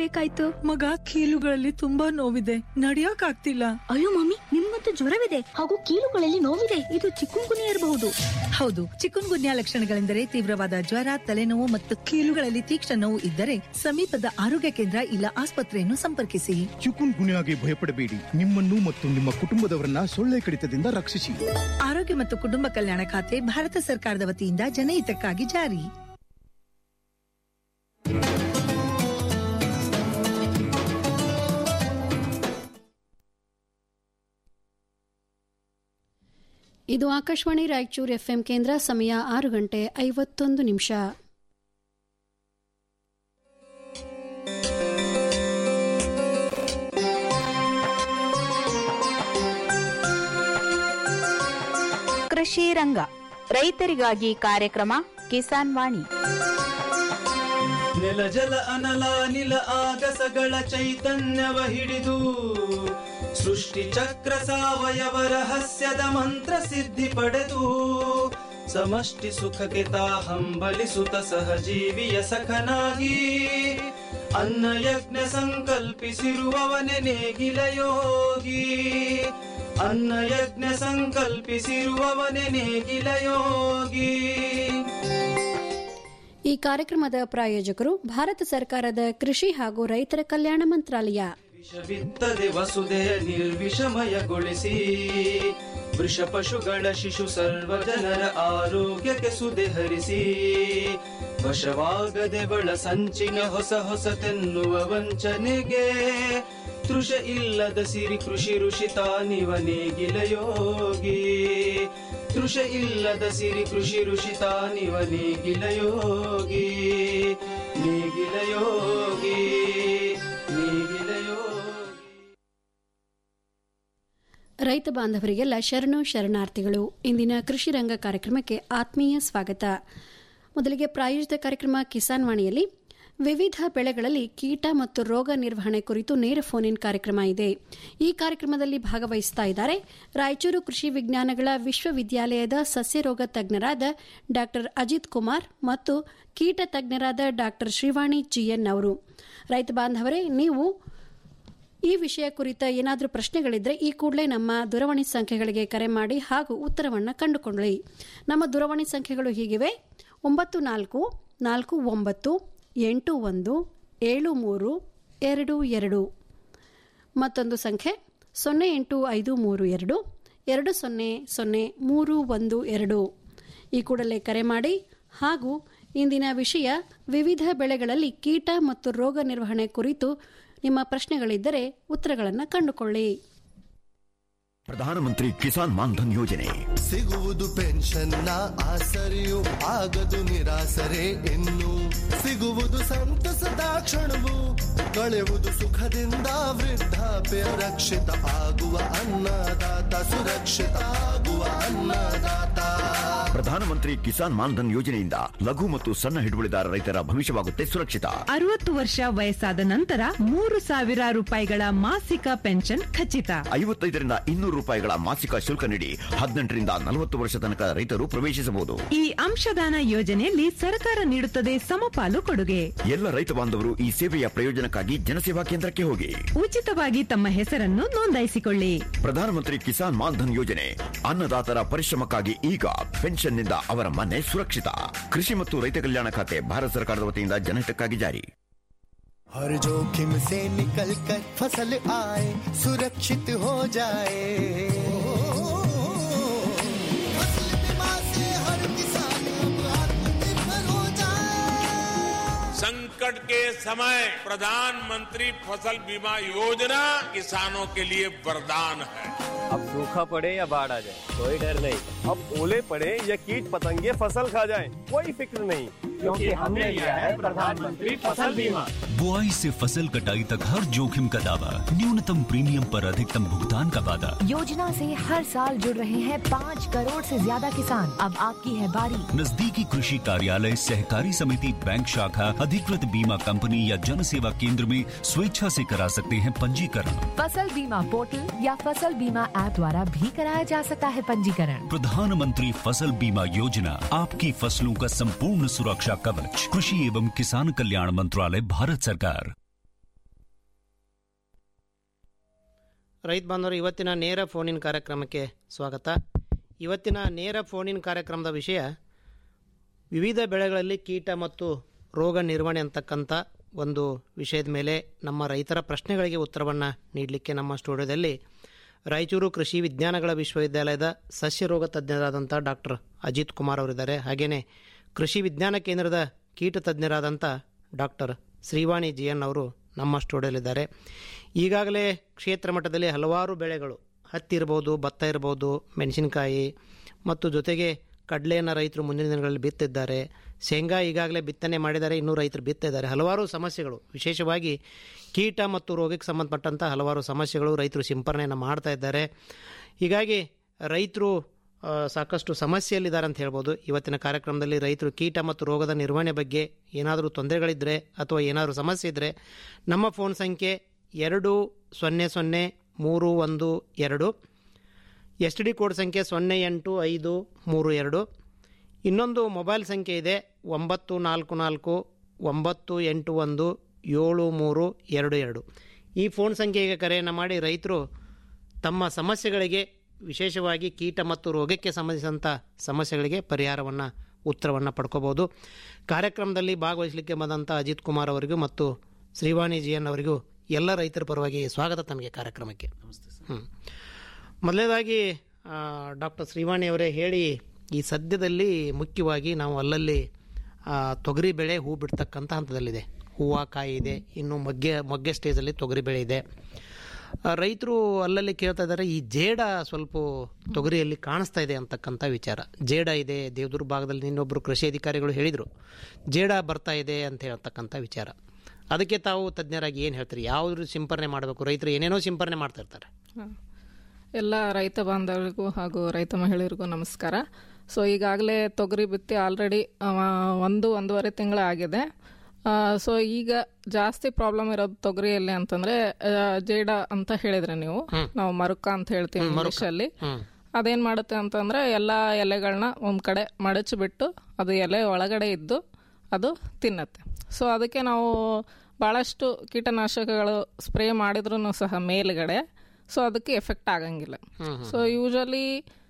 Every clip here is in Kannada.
ಮಾಡ್ಬೇಕಾಯ್ತು ಮಗ ಕೀಲುಗಳಲ್ಲಿ ತುಂಬಾ ನೋವಿದೆ ನಡಿಯಕ್ ಆಗ್ತಿಲ್ಲ ಅಯ್ಯೋ ಮಮ್ಮಿ ನಿಮ್ಮಂತೂ ಜ್ವರವಿದೆ ಹಾಗೂ ಕೀಲುಗಳಲ್ಲಿ ನೋವಿದೆ ಇದು ಚಿಕ್ಕುಂಗುನಿ ಇರಬಹುದು ಹೌದು ಚಿಕನ್ ಗುನ್ಯಾ ಲಕ್ಷಣಗಳೆಂದರೆ ತೀವ್ರವಾದ ಜ್ವರ ತಲೆನೋವು ಮತ್ತು ಕೀಲುಗಳಲ್ಲಿ ತೀಕ್ಷ್ಣ ನೋವು ಇದ್ದರೆ ಸಮೀಪದ ಆರೋಗ್ಯ ಕೇಂದ್ರ ಇಲ್ಲ ಆಸ್ಪತ್ರೆಯನ್ನು ಸಂಪರ್ಕಿಸಿ ಚಿಕುನ್ ಗುನ್ಯಾಗೆ ಭಯಪಡಬೇಡಿ ನಿಮ್ಮನ್ನು ಮತ್ತು ನಿಮ್ಮ ಕುಟುಂಬದವರನ್ನ ಸೊಳ್ಳೆ ಕಡಿತದಿಂದ ರಕ್ಷಿಸಿ ಆರೋಗ್ಯ ಮತ್ತು ಕುಟುಂಬ ಕಲ್ಯಾಣ ಖಾತೆ ಭಾರತ ಸರ್ಕಾರದ ವತಿಯಿಂದ ಜನಹಿತಕ್ಕಾಗಿ ಜಾರಿ ಇದು ಆಕಾಶವಾಣಿ ರಾಯಚೂರು ಎಫ್ಎಂ ಕೇಂದ್ರ ಸಮಯ ಆರು ಗಂಟೆ ಐವತ್ತೊಂದು ನಿಮಿಷ ಕೃಷಿ ರಂಗ ರೈತರಿಗಾಗಿ ಕಾರ್ಯಕ್ರಮ ಕಿಸಾನ್ ವಾಣಿ ನೆಲ ಜಲ ಅನಲ ನಿಲ ಆಗಸಗಳ ಚೈತನ್ಯವ ಹಿಡಿದು ಸೃಷ್ಟಿ ಚಕ್ರ ಸಾವಯವ ರಹಸ್ಯದ ಮಂತ್ರ ಸಿದ್ಧಿ ಪಡೆದು ಸಮಷ್ಟಿ ಸುಖಕ್ಕೆ ತಾ ಹಂಬಲಿಸುತ್ತ ಸಹಜೀವಿಯ ಸಖನಾಗಿ ಅನ್ನ ಯಜ್ಞ ಸಂಕಲ್ಪಿಸಿರುವವನೆ ನೇಗಿಲ ಯೋಗಿ ಅನ್ನ ಯಜ್ಞ ಸಂಕಲ್ಪಿಸಿರುವವನೆ ನೇಗಿಲ ಯೋಗಿ ಈ ಕಾರ್ಯಕ್ರಮದ ಪ್ರಾಯೋಜಕರು ಭಾರತ ಸರ್ಕಾರದ ಕೃಷಿ ಹಾಗೂ ರೈತರ ಕಲ್ಯಾಣ ಮಂತ್ರಾಲಯ ವಿಷ ಬಿತ್ತದೆ ವಸುದೆಯ ನಿರ್ವಿಷಮಯಗೊಳಿಸಿ ವೃಷ ಪಶುಗಳ ಶಿಶು ಸರ್ವ ಜನರ ಆರೋಗ್ಯಕ್ಕೆ ಸುದೆ ಹರಿಸಿ ವಶವಾಗದೆ ಬಳ ಸಂಚಿನ ಹೊಸ ಹೊಸತೆನ್ನುವ ವಂಚನೆಗೆ ತೃಷ ಇಲ್ಲದ ಸಿರಿ ಕೃಷಿ ಋಷಿ ತಾನಿವ ನೇಗಿಲ ಯೋಗಿ ತೃಷ ಇಲ್ಲದ ಸಿರಿ ಕೃಷಿ ಋಷಿ ತಾನಿವ ನೇಗಿಲ ಯೋಗಿ ನೇಗಿಲ ಯೋಗಿ ನೇಗಿಲ ಯೋಗಿ ರೈತ ಬಾಂಧವರಿಗೆಲ್ಲ ಶರಣು ಶರಣಾರ್ಥಿಗಳು ಇಂದಿನ ಕೃಷಿ ರಂಗ ಕಾರ್ಯಕ್ರಮಕ್ಕೆ ಆತ್ಮೀಯ ಸ್ವಾಗತ ಮೊದಲಿಗೆ ಪ್ರಾಯೋಜಿತ ಕಾರ್ಯಕ್ರಮ ಕಿಸಾನ್ ವಾಣಿಯಲ್ಲಿ ವಿವಿಧ ಬೆಳೆಗಳಲ್ಲಿ ಕೀಟ ಮತ್ತು ರೋಗ ನಿರ್ವಹಣೆ ಕುರಿತು ನೇರ ಫೋನ್ ಇನ್ ಕಾರ್ಯಕ್ರಮ ಇದೆ ಈ ಕಾರ್ಯಕ್ರಮದಲ್ಲಿ ಭಾಗವಹಿಸ್ತಾ ಇದ್ದಾರೆ ರಾಯಚೂರು ಕೃಷಿ ವಿಜ್ಞಾನಗಳ ವಿಶ್ವವಿದ್ಯಾಲಯದ ಸಸ್ಯರೋಗ ತಜ್ಞರಾದ ಡಾ ಅಜಿತ್ ಕುಮಾರ್ ಮತ್ತು ಕೀಟ ತಜ್ಞರಾದ ಡಾ ಶ್ರೀವಾಣಿ ಜಿಎನ್ ಅವರು ರೈತ ಬಾಂಧವರೇ ನೀವು ಈ ವಿಷಯ ಕುರಿತ ಏನಾದರೂ ಪ್ರಶ್ನೆಗಳಿದ್ರೆ ಈ ಕೂಡಲೇ ನಮ್ಮ ದೂರವಾಣಿ ಸಂಖ್ಯೆಗಳಿಗೆ ಕರೆ ಮಾಡಿ ಹಾಗೂ ಉತ್ತರವನ್ನು ಕಂಡುಕೊಳ್ಳಿ ನಮ್ಮ ದೂರವಾಣಿ ಸಂಖ್ಯೆಗಳು ಹೀಗಿವೆ ಒಂಬತ್ತು ನಾಲ್ಕು ನಾಲ್ಕು ಒಂಬತ್ತು ಎಂಟು ಒಂದು ಏಳು ಮೂರು ಎರಡು ಎರಡು ಮತ್ತೊಂದು ಸಂಖ್ಯೆ ಸೊನ್ನೆ ಎಂಟು ಐದು ಮೂರು ಎರಡು ಎರಡು ಸೊನ್ನೆ ಸೊನ್ನೆ ಮೂರು ಒಂದು ಎರಡು ಈ ಕೂಡಲೇ ಕರೆ ಮಾಡಿ ಹಾಗೂ ಇಂದಿನ ವಿಷಯ ವಿವಿಧ ಬೆಳೆಗಳಲ್ಲಿ ಕೀಟ ಮತ್ತು ರೋಗ ನಿರ್ವಹಣೆ ಕುರಿತು ನಿಮ್ಮ ಪ್ರಶ್ನೆಗಳಿದ್ದರೆ ಉತ್ತರಗಳನ್ನು ಕಂಡುಕೊಳ್ಳಿ ಪ್ರಧಾನಮಂತ್ರಿ ಕಿಸಾನ್ ಮಾನ್ಧನ್ ಯೋಜನೆ ಸಿಗುವುದು ಪೆನ್ಷನ್ನ ಆಸರೆಯು ಆಗದು ನಿರಾಸರೆ ಇನ್ನು ಸಿಗುವುದು ಸಂತಸದ ಕ್ಷಣವು ಕಳೆಯುವುದು ಸುಖದಿಂದ ವೃದ್ಧಾಪ್ಯ ರಕ್ಷಿತ ಆಗುವ ಅನ್ನದಾತ ಸುರಕ್ಷಿತ ಆಗುವ ಅನ್ನದಾತ ಪ್ರಧಾನಮಂತ್ರಿ ಕಿಸಾನ್ ಮಾನ್ಧನ್ ಯೋಜನೆಯಿಂದ ಲಘು ಮತ್ತು ಸಣ್ಣ ಹಿಡುವಳಿದಾರ ರೈತರ ಭವಿಷ್ಯವಾಗುತ್ತೆ ಸುರಕ್ಷಿತ ಅರವತ್ತು ವರ್ಷ ವಯಸ್ಸಾದ ನಂತರ ಮೂರು ಸಾವಿರ ರೂಪಾಯಿಗಳ ಮಾಸಿಕ ಪೆನ್ಷನ್ ಖಚಿತ ಐವತ್ತೈದರಿಂದ ಇನ್ನೂರು ರೂಪಾಯಿಗಳ ಮಾಸಿಕ ಶುಲ್ಕ ನೀಡಿ ಹದಿನೆಂಟರಿಂದ ನಲವತ್ತು ವರ್ಷ ತನಕ ರೈತರು ಪ್ರವೇಶಿಸಬಹುದು ಈ ಅಂಶದಾನ ಯೋಜನೆಯಲ್ಲಿ ಸರ್ಕಾರ ನೀಡುತ್ತದೆ ಸಮಪಾಲು ಕೊಡುಗೆ ಎಲ್ಲ ರೈತ ಬಾಂಧವರು ಈ ಸೇವೆಯ ಪ್ರಯೋಜನಕ್ಕಾಗಿ ಜನಸೇವಾ ಕೇಂದ್ರಕ್ಕೆ ಹೋಗಿ ಉಚಿತವಾಗಿ ತಮ್ಮ ಹೆಸರನ್ನು ನೋಂದಾಯಿಸಿಕೊಳ್ಳಿ ಪ್ರಧಾನಮಂತ್ರಿ ಕಿಸಾನ್ ಮಾನ್ಧನ್ ಯೋಜನೆ ಅನ್ನದಾತರ ಪರಿಶ್ರಮಕ್ಕಾಗಿ ಈಗ ಪೆನ್ಷನ್ನಿಂದ ಅವರ ಮನೆ ಸುರಕ್ಷಿತ ಕೃಷಿ ಮತ್ತು ರೈತ ಕಲ್ಯಾಣ ಖಾತೆ ಭಾರತ ಸರ್ಕಾರದ ವತಿಯಿಂದ ಜನಹಿತಕ್ಕಾಗಿ ಜಾರಿ हर जोखिम से निकल कर फसल आए सुरक्षित हो जाए फसल बीमा से हर किसान अब आत्मनिर्भर हो जाए संकट के समय प्रधानमंत्री फसल बीमा योजना किसानों के लिए वरदान है अब सूखा पड़े या बाढ़ आ जाए कोई डर नहीं अब ओले पड़े या कीट पतंगे फसल खा जाए कोई फिक्र नहीं क्योंकि हमने लिया है प्रधानमंत्री फसल बीमा बुआई से फसल कटाई तक हर जोखिम का दावा न्यूनतम प्रीमियम पर अधिकतम भुगतान का वादा योजना से हर साल जुड़ रहे हैं पाँच करोड़ से ज्यादा किसान अब आपकी है बारी नजदीकी कृषि कार्यालय सहकारी समिति बैंक शाखा अधिकृत बीमा कंपनी या जन सेवा केंद्र में स्वेच्छा से करा सकते हैं पंजीकरण फसल बीमा पोर्टल या फसल बीमा ऐप द्वारा भी कराया जा सकता है पंजीकरण प्रधानमंत्री फसल बीमा योजना आपकी फसलों का संपूर्ण सुरक्षा कवच कृषि एवं किसान कल्याण मंत्रालय भारत सरकार ರೈತ ಬಾಂಧವರು ಇವತ್ತಿನ ನೇರ ಫೋನಿನ ಕಾರ್ಯಕ್ರಮಕ್ಕೆ ಸ್ವಾಗತ ಇವತ್ತಿನ ನೇರ ಫೋನಿನ ಕಾರ್ಯಕ್ರಮದ ವಿಷಯ ವಿವಿಧ ಬೆಳೆಗಳಲ್ಲಿ ಕೀಟ ಮತ್ತು ರೋಗ ನಿರ್ವಹಣೆ ಅಂತಕ್ಕಂಥ ಒಂದು ವಿಷಯದ ಮೇಲೆ ನಮ್ಮ ರೈತರ ಪ್ರಶ್ನೆಗಳಿಗೆ ಉತ್ತರವನ್ನು ನೀಡಲಿಕ್ಕೆ ನಮ್ಮ ಸ್ಟುಡಿಯೋದಲ್ಲಿ ರಾಯಚೂರು ಕೃಷಿ ವಿಜ್ಞಾನಗಳ ವಿಶ್ವವಿದ್ಯಾಲಯದ ಸಸ್ಯ ರೋಗ ತಜ್ಞರಾದಂಥ ಡಾಕ್ಟರ್ ಅಜಿತ್ ಕುಮಾರ್ ಅವರಿದ್ದಾರೆ ಹಾಗೆಯೇ ಕೃಷಿ ವಿಜ್ಞಾನ ಕೇಂದ್ರದ ಕೀಟ ತಜ್ಞರಾದಂಥ ಡಾಕ್ಟರ್ ಶ್ರೀವಾಣಿ ಜಿ ಎನ್ ಅವರು ನಮ್ಮ ಸ್ಟುಡಿಯೋಲಿದ್ದಾರೆ ಈಗಾಗಲೇ ಕ್ಷೇತ್ರ ಮಟ್ಟದಲ್ಲಿ ಹಲವಾರು ಬೆಳೆಗಳು ಹತ್ತಿ ಇರ್ಬೋದು ಭತ್ತ ಇರ್ಬೋದು ಮೆಣಸಿನಕಾಯಿ ಮತ್ತು ಜೊತೆಗೆ ಕಡಲೆಯನ್ನು ರೈತರು ಮುಂದಿನ ದಿನಗಳಲ್ಲಿ ಬಿತ್ತಿದ್ದಾರೆ ಶೇಂಗಾ ಈಗಾಗಲೇ ಬಿತ್ತನೆ ಮಾಡಿದ್ದಾರೆ ಇನ್ನೂ ರೈತರು ಬಿತ್ತಿದ್ದಾರೆ ಹಲವಾರು ಸಮಸ್ಯೆಗಳು ವಿಶೇಷವಾಗಿ ಕೀಟ ಮತ್ತು ರೋಗಕ್ಕೆ ಸಂಬಂಧಪಟ್ಟಂಥ ಹಲವಾರು ಸಮಸ್ಯೆಗಳು ರೈತರು ಸಿಂಪರಣೆಯನ್ನು ಮಾಡ್ತಾ ಇದ್ದಾರೆ ಹೀಗಾಗಿ ರೈತರು ಆ, ಸಾಕಷ್ಟು ಸಮಸ್ಯೆಯಲ್ಲಿದ್ದಾರೆ ಅಂತ ಹೇಳ್ಬೋದು ಇವತ್ತಿನ ಕಾರ್ಯಕ್ರಮದಲ್ಲಿ ರೈತರು ಕೀಟ ಮತ್ತು ರೋಗದ ನಿರ್ವಹಣೆ ಬಗ್ಗೆ ಏನಾದರೂ ತೊಂದರೆಗಳಿದ್ದರೆ ಅಥವಾ ಏನಾದರೂ ಸಮಸ್ಯೆ ಇದ್ದರೆ ನಮ್ಮ ಫೋನ್ ಸಂಖ್ಯೆ ಎರಡು ಸೊನ್ನೆ ಸೊನ್ನೆ ಮೂರು ಒಂದು ಎರಡು ಎಸ್ ಡಿ ಕೋಡ್ ಸಂಖ್ಯೆ ಸೊನ್ನೆ ಎಂಟು ಐದು ಮೂರು ಎರಡು ಇನ್ನೊಂದು ಮೊಬೈಲ್ ಸಂಖ್ಯೆ ಇದೆ ಒಂಬತ್ತು ನಾಲ್ಕು ನಾಲ್ಕು ಒಂಬತ್ತು ಎಂಟು ಒಂದು ಏಳು ಮೂರು ಎರಡು ಎರಡು ಈ ಫೋನ್ ಸಂಖ್ಯೆಗೆ ಕರೆಯನ್ನು ಮಾಡಿ ರೈತರು ತಮ್ಮ ಸಮಸ್ಯೆಗಳಿಗೆ ವಿಶೇಷವಾಗಿ ಕೀಟ ಮತ್ತು ರೋಗಕ್ಕೆ ಸಂಬಂಧಿಸಿದಂಥ ಸಮಸ್ಯೆಗಳಿಗೆ ಪರಿಹಾರವನ್ನು ಉತ್ತರವನ್ನು ಪಡ್ಕೋಬೋದು ಕಾರ್ಯಕ್ರಮದಲ್ಲಿ ಭಾಗವಹಿಸಲಿಕ್ಕೆ ಬಂದಂಥ ಅಜಿತ್ ಕುಮಾರ್ ಅವರಿಗೂ ಮತ್ತು ಶ್ರೀವಾಣಿ ಜಿ ಎನ್ ಅವರಿಗೂ ಎಲ್ಲ ರೈತರ ಪರವಾಗಿ ಸ್ವಾಗತ ತಮಗೆ ಕಾರ್ಯಕ್ರಮಕ್ಕೆ ಹ್ಞೂ ಮೊದಲನೇದಾಗಿ ಡಾಕ್ಟರ್ ಶ್ರೀವಾಣಿ ಅವರೇ ಹೇಳಿ ಈ ಸದ್ಯದಲ್ಲಿ ಮುಖ್ಯವಾಗಿ ನಾವು ಅಲ್ಲಲ್ಲಿ ಆ, ತೊಗರಿ ಬೆಳೆ ಹೂ ಬಿಡ್ತಕ್ಕಂಥ ಹಂತದಲ್ಲಿದೆ ಹೂವು ಕಾಯಿ ಇದೆ ಇನ್ನು ಮೊಗ್ಗೆ ಮೊಗ್ಗೆ ಸ್ಟೇಜಲ್ಲಿ ತೊಗರಿ ಬೆಳೆ ಇದೆ ರೈತರು ಅಲ್ಲಲ್ಲಿ ಕೇಳ್ತಾ ಇದ್ದಾರೆ ಈ ಜೇಡ ಸ್ವಲ್ಪ ತೊಗರಿಯಲ್ಲಿ ಕಾಣಿಸ್ತಾ ಇದೆ ಅಂತಕ್ಕಂಥ ವಿಚಾರ ಜೇಡ ಇದೆ ದೇವದುರ್ಗ ಭಾಗದಲ್ಲಿ ಇನ್ನೊಬ್ಬರು ಕೃಷಿ ಅಧಿಕಾರಿಗಳು ಹೇಳಿದರು ಜೇಡ ಬರ್ತಾ ಇದೆ ಅಂತ ಹೇಳ್ತಕ್ಕಂಥ ವಿಚಾರ ಅದಕ್ಕೆ ತಾವು ತಜ್ಞರಾಗಿ ಏನು ಹೇಳ್ತೀರಿ ಯಾವ್ದು ಸಿಂಪರಣೆ ಮಾಡಬೇಕು ರೈತರು ಏನೇನೋ ಸಿಂಪರಣೆ ಮಾಡ್ತಾ ಇರ್ತಾರೆ ಹ. ಎಲ್ಲ ರೈತ ಬಾಂಧವರಿಗೂ ಹಾಗೂ ರೈತ ಮಹಿಳೆಯರಿಗೂ ನಮಸ್ಕಾರ ಸೊ ಈಗಾಗಲೇ ತೊಗರಿ ಬಿತ್ತಿ ಆಲ್ರೆಡಿ ಒಂದು ಒಂದೂವರೆ ತಿಂಗಳ ಆಗಿದೆ ಸೊ ಈಗ ಜಾಸ್ತಿ ಪ್ರಾಬ್ಲಮ್ ಇರೋದು ತೊಗರಿಯಲ್ಲಿ ಅಂತಂದ್ರೆ ಆ, ಜೇಡ ಅಂತ ಹೇಳಿದ್ರೆ ನೀವು ನಾವು ಮರುಕ ಅಂತ ಹೇಳ್ತೀವಿ ಇಂಗ್ಲೀಷಲ್ಲಿ ಅದೇನ್ ಮಾಡುತ್ತೆ ಅಂತಂದ್ರೆ ಎಲ್ಲಾ ಎಲೆಗಳನ್ನ ಒಂದ್ ಕಡೆ ಮಡಚಿಬಿಟ್ಟು ಅದು ಎಲೆ ಒಳಗಡೆ ಇದ್ದು ಅದು ತಿನ್ನತ್ತೆ ಸೊ ಅದಕ್ಕೆ ನಾವು ಭಾಳಷ್ಟು ಕೀಟನಾಶಕಗಳು ಸ್ಪ್ರೇ ಮಾಡಿದ್ರು ಸಹ ಮೇಲ್ಗಡೆ ಸೊ ಅದಕ್ಕೆ ಎಫೆಕ್ಟ್ ಆಗಂಗಿಲ್ಲ ಸೊ ಯೂಶಲಿ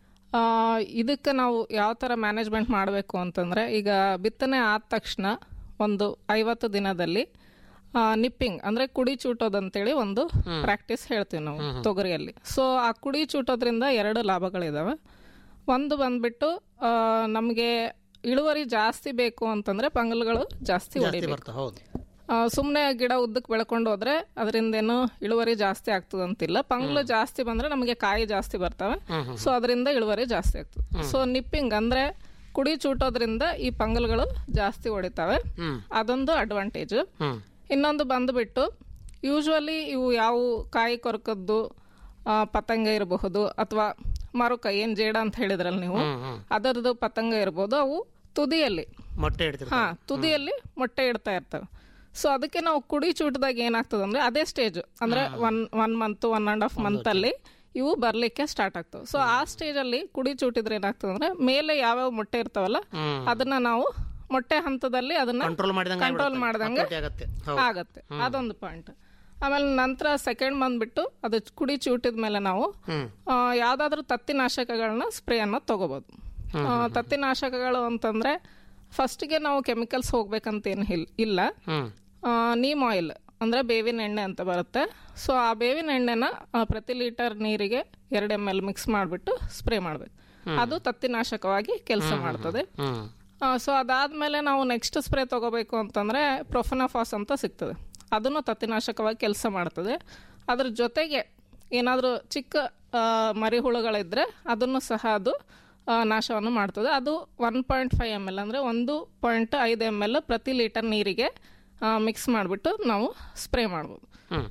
ಇದಕ್ಕೆ ನಾವು ಯಾವ ಥರ ಮ್ಯಾನೇಜ್ಮೆಂಟ್ ಮಾಡಬೇಕು ಅಂತಂದ್ರೆ ಈಗ ಬಿತ್ತನೆ ಆದ ತಕ್ಷಣ ಒಂದು ಐವತ್ತು ದಿನದಲ್ಲಿ ನಿಪ್ಪಿಂಗ್ ಅಂದ್ರೆ ಕುಡಿ ಚೂಟೋದಂತೇಳಿ ಒಂದು ಪ್ರಾಕ್ಟೀಸ್ ಹೇಳ್ತೀವಿ ನಾವು ತೊಗರಿಯಲ್ಲಿ ಸೊ ಆ ಕುಡಿ ಚೂಟೋದ್ರಿಂದ ಎರಡು ಲಾಭಗಳಿದಾವೆ ಒಂದು ಬಂದ್ಬಿಟ್ಟು ನಮಗೆ ಇಳುವರಿ ಜಾಸ್ತಿ ಬೇಕು ಅಂತಂದ್ರೆ ಪಂಗಲ್ಗಳು ಜಾಸ್ತಿ ಜಾಸ್ತಿ ಹೊಡಿಬೇಕು ಬರ್ತಾ ಹೌದು ಸುಮ್ಮನೆ ಗಿಡ ಉದ್ದಕ್ಕೆ ಬೆಳ್ಕೊಂಡು ಹೋದ್ರೆ ಅದರಿಂದ ಏನು ಇಳುವರಿ ಜಾಸ್ತಿ ಆಗ್ತದಂತಿಲ್ಲ ಪಂಗ್ಲು ಜಾಸ್ತಿ ಬಂದ್ರೆ ನಮಗೆ ಕಾಯಿ ಜಾಸ್ತಿ ಬರ್ತವೆ ಸೊ ಅದರಿಂದ ಇಳುವರಿ ಜಾಸ್ತಿ ಆಗ್ತದೆ ಸೊ ನಿಪ್ಪಿಂಗ್ ಅಂದ್ರೆ ಕುಡಿ ಚೂಟೋದ್ರಿಂದ ಈ ಪಂಗಲ್ಗಳು ಜಾಸ್ತಿ ಹೊಡಿತಾವೆ ಅದೊಂದು ಅಡ್ವಾಂಟೇಜ್ ಇನ್ನೊಂದು ಬಂದ್ಬಿಟ್ಟು ಯೂಶ್ವಲಿ ಇವು ಯಾವ ಕಾಯಿ ಕೊರಕದ್ದು ಆ, ಪತಂಗ ಇರಬಹುದು ಅಥವಾ ಮರುಕ ಏನ್ ಜೇಡ ಅಂತ ಹೇಳಿದ್ರಲ್ಲ ನೀವು ಅದರದ್ದು ಪತಂಗ ಇರ್ಬೋದು ಅವು ತುದಿಯಲ್ಲಿ ಮೊಟ್ಟೆ ಇಡ್ತಿರ್ತಾರೆ ಹಾ ತುದಿಯಲ್ಲಿ ಮೊಟ್ಟೆ ಇಡ್ತಾ ಇರ್ತವೆ ಸೊ ಅದಕ್ಕೆ ನಾವು ಕುಡಿ ಚೂಟದಾಗ ಏನಾಗ್ತದೆ ಅಂದ್ರೆ ಅದೇ ಸ್ಟೇಜ್ ಅಂದ್ರೆ one one month one and half month ಅಲ್ಲಿ ಇವು ಬರ್ಲಿಕ್ಕೆ ಸ್ಟಾರ್ಟ್ ಆಗ್ತವೆ ಸೊ ಆ ಸ್ಟೇಜ್ ಅಲ್ಲಿ ಕುಡಿ ಚೂಟಿದ್ರೆ ಏನಾಗ್ತದೆ ಅಂದ್ರೆ ಮೇಲೆ ಯಾವ್ಯಾವ ಮೊಟ್ಟೆ ಇರ್ತಾವಲ್ಲ ಅದನ್ನ ನಾವು ಮೊಟ್ಟೆ ಹಂತದಲ್ಲಿ ಅದನ್ನ Control ಮಾಡ್ದಂಗೆ ಕಂಟ್ರೋಲ್ ಆಗ್ಬಿಡುತ್ತೆ. ಮಾಡ್ದಂಗೆ ಹತೋಟಿ ಆಗತ್ತೆ. ಹೌದು. ಆಗತ್ತೆ ಅದೊಂದು ಪಾಯಿಂಟ್ ಆಮೇಲೆ ನಂತರ ಸೆಕೆಂಡ್ ಬಂದ್ಬಿಟ್ಟು ಅದು ಕುಡಿ ಚೂಟಿದ ಮೇಲೆ ನಾವು ಆ, ಯಾವ್ದಾದ್ರು ತತ್ತಿನಾಶಕಗಳನ್ನ ಸ್ಪ್ರೇ ಅನ್ನ ತಗೋಬಹುದು ಆ, ತತ್ತಿನಾಶಕಗಳು ಅಂತಂದ್ರೆ ಫಸ್ಟ್ಗೆ ನಾವು ಕೆಮಿಕಲ್ಸ್ ಹೋಗ್ಬೇಕಂತ ಏನು ಇಲ್ಲ ಆ, ನೀಮ್ ಆಯಿಲ್ ಅಂದ್ರೆ ಬೇವಿನ ಎಣ್ಣೆ ಅಂತ ಬರುತ್ತೆ ಸೊ ಆ ಬೇವಿನ ಎಣ್ಣೆನ ಆ, ಪ್ರತಿ ಲೀಟರ್ ನೀರಿಗೆ ಎರಡು ಎಮ್ ಎಲ್ ಮಿಕ್ಸ್ ಮಾಡಿಬಿಟ್ಟು ಸ್ಪ್ರೇ ಮಾಡಬೇಕು ಅದು ತತ್ತಿನಾಶಕವಾಗಿ ಕೆಲಸ ಮಾಡ್ತದೆ ಸೊ ಅದಾದ್ಮೇಲೆ ನಾವು ನೆಕ್ಸ್ಟ್ ಸ್ಪ್ರೇ ತಗೋಬೇಕು ಅಂತಂದ್ರೆ ಪ್ರೊಫೆನಾಫಾಸ್ ಅಂತ ಸಿಗ್ತದೆ ಅದನ್ನು ತತ್ತಿನಾಶಕವಾಗಿ ಕೆಲಸ ಮಾಡ್ತದೆ ಅದ್ರ ಜೊತೆಗೆ ಏನಾದರೂ ಚಿಕ್ಕ ಆ, ಮರಿಹುಳುಗಳಿದ್ರೆ ಅದನ್ನು ಸಹ ಅದು ಆ, ನಾಶವನ್ನು ಮಾಡ್ತದೆ ಅದು one point five M L ಅಂದರೆ ಒಂದು ಪಾಯಿಂಟ್ ಐದು ಎಮ್ ಎಲ್ ಪ್ರತಿ ಲೀಟರ್ ನೀರಿಗೆ ಮಿಕ್ಸ್ ಮಾಡಿಬಿಟ್ಟು ನಾವು ಸ್ಪ್ರೇ ಮಾಡ್ಬೋದು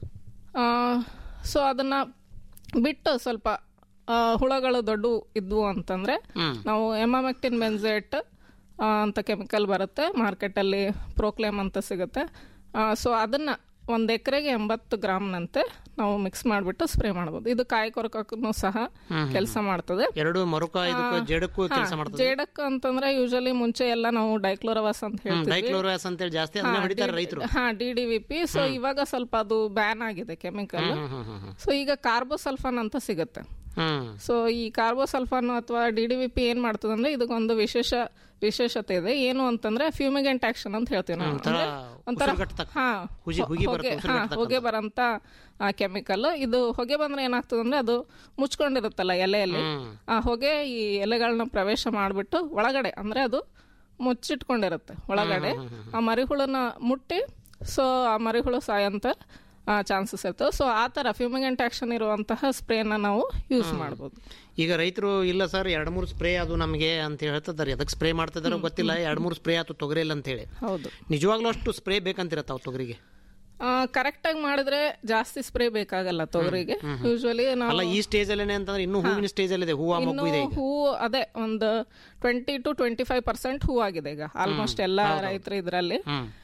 ಸೊ ಅದನ್ನ ಬಿಟ್ಟು ಸ್ವಲ್ಪ ಆ, ಹುಳಗಳು ದೊಡ್ಡ ಇದ್ವು ಅಂತಂದ್ರೆ ನಾವು ಎಮಾಮೆಕ್ಟಿನ್ ಬೆನ್ಸೆಟ್ ಅಂತ ಕೆಮಿಕಲ್ ಬರುತ್ತೆ ಮಾರ್ಕೆಟಲ್ಲಿ ಪ್ರೋಕ್ಲೇಮ್ ಅಂತ ಸಿಗುತ್ತೆ ಸೊ ಅದನ್ನ ಒಂದು ಎಕರೆಗೆ ಎಂಬತ್ತು ಗ್ರಾಮ್ನಂತೆ ನಾವು ಮಿಕ್ಸ್ ಮಾಡಿಬಿಟ್ಟು ಸ್ಪ್ರೇ ಮಾಡ್ಬೋದು ಇದು ಕಾಯಿ ಕೊರಕಕ್ಕೂ ಸಹ ಹ್ಮ್. ಕೆಲಸ ಮಾಡ್ತದೆ ಎರಡು ಮರುಕ ಇದಕ್ಕೂ ಆ, ಜೇಡಕ್ಕೂ ಹಾ, ಕೆಲಸ ಮಾಡ್ತದೆ ಜೇಡಕ್ ಅಂತಂದ್ರೆ ಯೂಶಲಿ ಮುಂಚೆ ಎಲ್ಲ ನಾವು ಡೈಕ್ಲೋರವಾಸ್ ಅಂತ ಹೇಳ್ತೀವಿ ಡೈಕ್ಲೋರಾಸ್ ಅಂತೇಳಿ ಜಾಸ್ತಿ ಅದನ್ನ ಹಾ, ಹೊಡಿತಾರೆ ಡಿ- ರೈತರು ಹಾ D D V P so ಹ್ಮ್. ಇವಾಗ ಸ್ವಲ್ಪ ಅದು ಬ್ಯಾನ್ ಆಗಿದೆ ಕೆಮಿಕಲ್ ಹ್ಮ್, ಹ್ಮ್, ಹ್ಮ್, ಹ್ಮ್. ಸೊ ಈಗ ಕಾರ್ಬೋಸಲ್ಫಾನ್ ಅಂತ ಸಿಗುತ್ತೆ ಹ್ಮ್ ಸೊ ಈ ಕಾರ್ಬೋಸಲ್ಫಾನ್ ಅಥವಾ ಡಿ ಡಿ ವಿ ಪಿ ಏನ್ ಮಾಡ್ತದೆ ಅಂದ್ರೆ ಇದಕ್ಕೊಂದು ವಿಶೇಷ ವಿಶೇಷತೆ ಇದೆ ಏನು ಅಂತಂದ್ರೆ ಫ್ಯೂಮಿಗೆಂಟ್ ಆಕ್ಷನ್ ಅಂತ ಹೇಳ್ತೀವಿ ನಾವು ಒಂಥರ ಅಂದ್ರೆ ಒಂಥರ ಉಸಿರುಗಟ್ಟತಕ್ಕ- ಹಾ ಹುಗಿ- ಹುಗಿ ಹೊಗೆ- ಬರುತ್ತೆ, ಹಾ, ಉಸಿರುಗಟ್ಟತಕ್ಕಂಥ. ಹೊಗೆ ಬರಂತ ಕೆಮಿಕಲ್ ಇದು ಹೊಗೆ ಬಂದ್ರೆ ಏನಾಗ್ತದೆ ಅಂದ್ರೆ ಅದು ಮುಚ್ಕೊಂಡಿರುತ್ತಲ್ಲ ಎಲೆಯಲ್ಲಿ ಆ ಹೊಗೆ ಈ ಎಲೆಗಳನ್ನ ಪ್ರವೇಶ ಮಾಡಿಬಿಟ್ಟು ಒಳಗಡೆ ಅಂದ್ರೆ ಅದು ಮುಚ್ಚಿಟ್ಕೊಂಡಿರುತ್ತೆ ಒಳಗಡೆ ಆ ಮರಿಹುಳನ ಮುಟ್ಟಿ ಸೊ ಆ ಮರಿಹುಳು ಸಾಯಂತ ಚಾನ್ಸಸ್ ಇರ್ತವೆ ಸೊ ಆ ಥರ ಫ್ಯೂಮಿಗೆಂಟ್ ಆಕ್ಷನ್ ಇರುವಂತಹ ಸ್ಪ್ರೇನ ನಾವು ಯೂಸ್ ಮಾಡ್ಬೋದು ಈಗ ರೈತರು ಇಲ್ಲ ಸರ್ ಎರಡ್ ಮೂರು ಸ್ಪ್ರೇ ಅದು ನಮಗೆ ಅಂತ ಹೇಳ್ತಿದ್ದಾರೆ ಅದಕ್ಕೆ ಸ್ಪ್ರೇ ಮಾಡ್ತಿದಾರೋ ಗೊತ್ತಿಲ್ಲ ಎರಡ್ ಮೂರು ಸ್ಪ್ರೇ ಆತು ತೊಗರಿ ಇಲ್ಲ ಅಂತ ಹೇಳಿ ಹೌದು ನಿಜವಾಗ್ಲೂ ಅಷ್ಟು ಸ್ಪ್ರೇ ಬೇಕಂತಿರತ್ತಾವ ತೊಗರಿಗೆ ಕರೆಕ್ಟ್ ಆಗಿ ಮಾಡಿದ್ರೆ ಜಾಸ್ತಿ ಸ್ಪ್ರೇ ಬೇಕಾಗಲ್ಲ ತೊಗರಿಗೆ ಯೂಶುವಲಿ ಅಲ್ಲ ನಾವು ಈ ಸ್ಟೇಜ್ ಅಲ್ಲೇನೆ ಅಂತಂದ್ರೆ ಇನ್ನೂ ಹೂವಿನ ಸ್ಟೇಜ್ ಅಲ್ಲಿ ಇದೆ ಹೂವ ಮಬ್ಬು ಇದೆ ಇನ್ನು ಈಗ ಹೂವು ಅದೇ ಒಂದು twenty to twenty five percent ಹೂ ಆಗಿದೆ ಈಗ ಆಲ್ಮೋಸ್ಟ್ ಎಲ್ಲ ರೈತರು ಇದರಲ್ಲಿ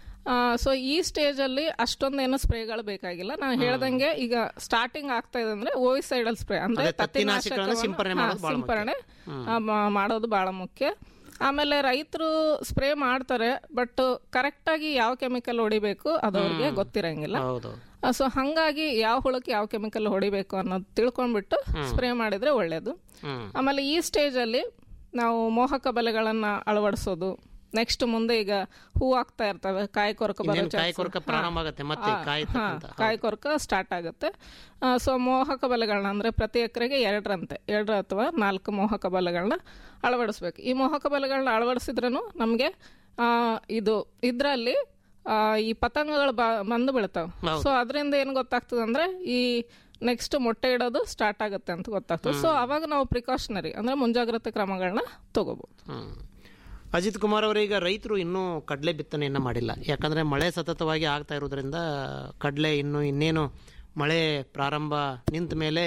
ಸೊ ಈ ಸ್ಟೇಜ್ ಅಲ್ಲಿ ಅಷ್ಟೊಂದೇನು ಸ್ಪ್ರೇಗಳು ಬೇಕಾಗಿಲ್ಲ ನಾನು ಹೇಳ್ದಂಗೆ ಈಗ ಸ್ಟಾರ್ಟಿಂಗ್ ಆಗ್ತಾ ಇದೆ ಅಂದ್ರೆ ಓವಿಸೈಡಲ್ ಸ್ಪ್ರೇ ಅಂದ್ರೆ ಅದೇ ತತ್ತಿನಾಶಕಗಳನ್ನ ತತ್ತಿನಾಶಕವನ್ನ- ಸಿಂಪರಣೆ ಹಾ, ಮಾಡೋದು ಬಹಳ ಮುಖ್ಯ. ಸಿಂಪರಣೆ ಆ, ಮಾ- ಮಾಡೋದು ಬಹಳ ಮುಖ್ಯ ಆಮೇಲೆ ರೈತರು ಸ್ಪ್ರೇ ಮಾಡ್ತಾರೆ ಬಟ್ ಕರೆಕ್ಟ್ ಆಗಿ ಯಾವ ಕೆಮಿಕಲ್ ಹೊಡಿಬೇಕು ಅದು ಅವ್ರಿಗೆ ಗೊತ್ತಿರಂಗಿಲ್ಲ ಹೌದು ಸೊ ಹಂಗಾಗಿ ಯಾವ ಹುಳಕ್ಕೆ ಯಾವ ಕೆಮಿಕಲ್ ಹೊಡಿಬೇಕು ಅನ್ನೋದು ತಿಳ್ಕೊಂಡ್ಬಿಟ್ಟು ಸ್ಪ್ರೇ ಮಾಡಿದ್ರೆ ಒಳ್ಳೇದು ಹ್ಮ್ ಆಮೇಲೆ ಈ ಸ್ಟೇಜಲ್ಲಿ ನಾವು ಮೋಹಕ ಬಲೆಗಳನ್ನು ಅಳವಡಿಸೋದು ನೆಕ್ಸ್ಟ್ ಮುಂದೆ ಈಗ ಹೂ ಆಗ್ತಾ ಇರ್ತವೆ ಕಾಯಿ ಕೊರಕ ಬರೋ ಇನ್ನೇನು ಕಾಯಿ chances- ಕೊರಕ ಪ್ರಾರಂಭ ಆಗುತ್ತೆ ಮತ್ತೆ ಹಾ, ಕಾಯಿ ಹಾ, ತಕ್ಕಂತ. ಕಾಯಿ ಕೊರಕ ಸ್ಟಾರ್ಟ್ ಆಗುತ್ತೆ ಸೊ ಮೋಹಕ ಬಲೆಗಳನ್ನ ಅಂದ್ರೆ ಪ್ರತಿ ಎಕರೆಗೆ ಎರಡರಂತೆ ಎರಡು ಅಥವಾ ನಾಲ್ಕು ಮೋಹಕ ಬಲೆಗಳನ್ನ ಅಳವಡಿಸ್ಬೇಕು ಈ ಮೋಹಕ ಬಲೆಗಳನ್ನ ಅಳವಡಿಸಿದ್ರೂ ನಮಗೆ ಇದು ಇದರಲ್ಲಿ ಈ ಪತಂಗಗಳು ಬ- ಬಂದು ಬೀಳ್ತಾವೆ ಹೌದು. ಸೊ ಅದರಿಂದ ಏನು ಗೊತ್ತಾಗ್ತದೆ ಅಂದ್ರೆ ಈ ನೆಕ್ಸ್ಟ್ ಮೊಟ್ಟೆ ಇಡೋದು ಸ್ಟಾರ್ಟ್ ಆಗುತ್ತೆ ಅಂತ ಗೊತ್ತಾಗ್ತದೆ ಸೊ ಅವಾಗ ನಾವು ಪ್ರಿಕಾಷನರಿ ಅಂದ್ರೆ ಮುಂಜಾಗ್ರತೆ ಕ್ರಮಗಳನ್ನ ತಗೋಬಹುದು ಹ್ಮ್. ಅಜಿತ್ ಕುಮಾರ್ ಅವರು ಈಗ ರೈತರು ಇನ್ನೂ ಕಡಲೆ ಬಿತ್ತನೆಯನ್ನು ಮಾಡಿಲ್ಲ ಯಾಕಂದ್ರೆ ಮಳೆ ಸತತವಾಗಿ ಆಗ್ತಾ ಇರೋದ್ರಿಂದ ಕಡಲೆ ಇನ್ನು ಇನ್ನೇನು ಮಳೆ ಪ್ರಾರಂಭ ನಿಂತ ಮೇಲೆ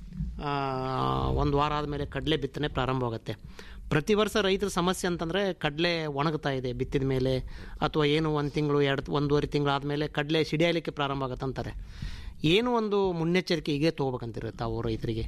ಒಂದು ವಾರ ಆದಮೇಲೆ ಕಡಲೆ ಬಿತ್ತನೆ ಪ್ರಾರಂಭವಾಗುತ್ತೆ ಪ್ರತಿ ವರ್ಷ ರೈತರ ಸಮಸ್ಯೆ ಅಂತಂದರೆ ಕಡಲೆ ಒಣಗ್ತಾ ಇದೆ ಬಿತ್ತಿದ ಮೇಲೆ ಅಥವಾ ಏನು ಒಂದು ತಿಂಗಳು ಎರಡು ಒಂದೂವರೆ ತಿಂಗಳು ಆದಮೇಲೆ ಕಡಲೆ ಸಿಡಿಯಲಿಕ್ಕೆ ಪ್ರಾರಂಭ ಆಗುತ್ತೆ ಅಂತಾರೆ ಏನು ಒಂದು ಮುನ್ನೆಚ್ಚರಿಕೆ ಹೀಗೆ ತೊಗೋಬೇಕಂತಿರುತ್ತೆ ತಾವು ರೈತರಿಗೆ